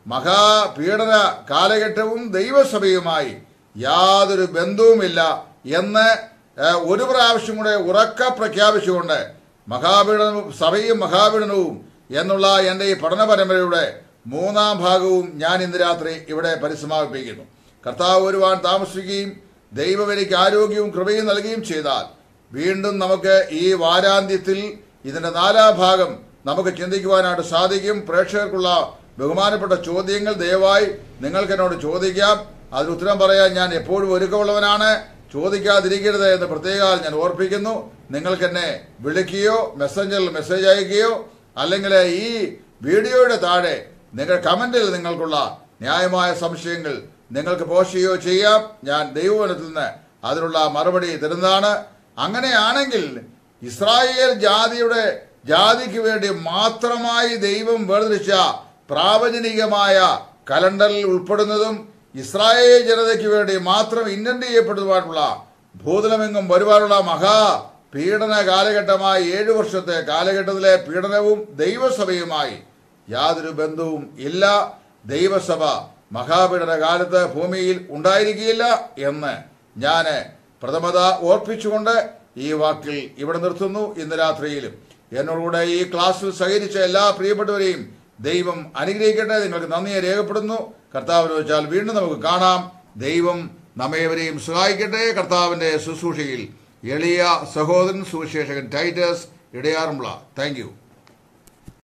മഹാപീഡന കാലഘട്ടവും ദൈവസഭയുമായി യാതൊരു ബന്ധവുമില്ല എന്ന് ഏഹ്, ഒരു പ്രാവശ്യം കൂടെ ഉറക്ക പ്രഖ്യാപിച്ചുകൊണ്ട് മഹാപീഡനവും സഭയും മഹാപീഡനവും എന്നുള്ള എൻ്റെ ഈ പഠന പരമ്പരയുടെ മൂന്നാം ഭാഗവും ഞാൻ ഇന്ന് രാത്രി ഇവിടെ പരിസമാപിപ്പിക്കുന്നു കർത്താവ് വരുവാൻ താമസിക്കുകയും ദൈവം എനിക്ക് ആരോഗ്യവും കൃപയും നൽകുകയും ചെയ്താൽ വീണ്ടും നമുക്ക് ഈ വാരാന്ത്യത്തിൽ ഇതിന്റെ നാലാം ഭാഗം നമുക്ക് ചിന്തിക്കുവാനായിട്ട് സാധിക്കും പ്രേക്ഷകർക്കുള്ള ബഹുമാനപ്പെട്ട ചോദ്യങ്ങൾ ദയവായി നിങ്ങൾക്ക് എന്നോട് ചോദിക്കാം അതിന് ഉത്തരം പറയാൻ ഞാൻ എപ്പോഴും ഒരുക്കമുള്ളവനാണ് ചോദിക്കാതിരിക്കരുത് എന്ന് പ്രത്യേകം ഞാൻ ഓർപ്പിക്കുന്നു നിങ്ങൾക്ക് എന്നെ വിളിക്കുകയോ മെസ്സഞ്ചറിൽ മെസ്സേജ് അയക്കുകയോ അല്ലെങ്കിൽ ഈ വീഡിയോയുടെ താഴെ നിങ്ങൾ കമന്റിൽ നിങ്ങൾക്കുള്ള ന്യായമായ സംശയങ്ങൾ നിങ്ങൾക്ക് പോസ്റ്റ് ചെയ്യുകയോ ചെയ്യാം ഞാൻ ദൈവവനത്തിൽ നിന്ന് അതിനുള്ള മറുപടി തരുന്നതാണ് അങ്ങനെയാണെങ്കിൽ ഇസ്രായേൽ ജാതിയുടെ ജാതിക്ക് വേണ്ടി മാത്രമായി ദൈവം വേർതിരിച്ച പ്രാവചനികമായ കലണ്ടറിൽ ഉൾപ്പെടുന്നതും ഇസ്രായേൽ ജനതയ്ക്ക് വേണ്ടി മാത്രം ഇൻഡന്റ് ചെയ്യപ്പെടുവാനുള്ള ഭൂതലമെങ്ങും വരുവാനുള്ള മഹാ പീഡന കാലഘട്ടമായ ഏഴു വർഷത്തെ കാലഘട്ടത്തിലെ പീഡനവും ദൈവസഭയുമായി യാതൊരു ബന്ധവും ഇല്ല ദൈവസഭ മഹാപീഡന കാലത്ത് ഭൂമിയിൽ ഉണ്ടായിരിക്കുകയില്ല എന്ന് ഞാൻ പ്രഥമത ഓർപ്പിച്ചുകൊണ്ട് ഈ വാക്കിൽ ഇവിടെ നിർത്തുന്നു ഇന്ന് രാത്രിയിലും എന്നോടുകൂടെ ഈ ക്ലാസ്സിൽ സഹകരിച്ച എല്ലാ പ്രിയപ്പെട്ടവരെയും ദൈവം അനുഗ്രഹിക്കട്ടെ നിങ്ങൾക്ക് നന്ദിയെ രേഖപ്പെടുന്നു കർത്താവിന് വെച്ചാൽ വീണ്ടും നമുക്ക് കാണാം ദൈവം നമ്മേവരെയും സഹായിക്കട്ടെ കർത്താവിന്റെ ശുശ്രൂഷയിൽ എളിയ സഹോദരൻ സുവിശേഷകൻ ടൈറ്റസ് ഇടയാറുമുള്ള താങ്ക് യു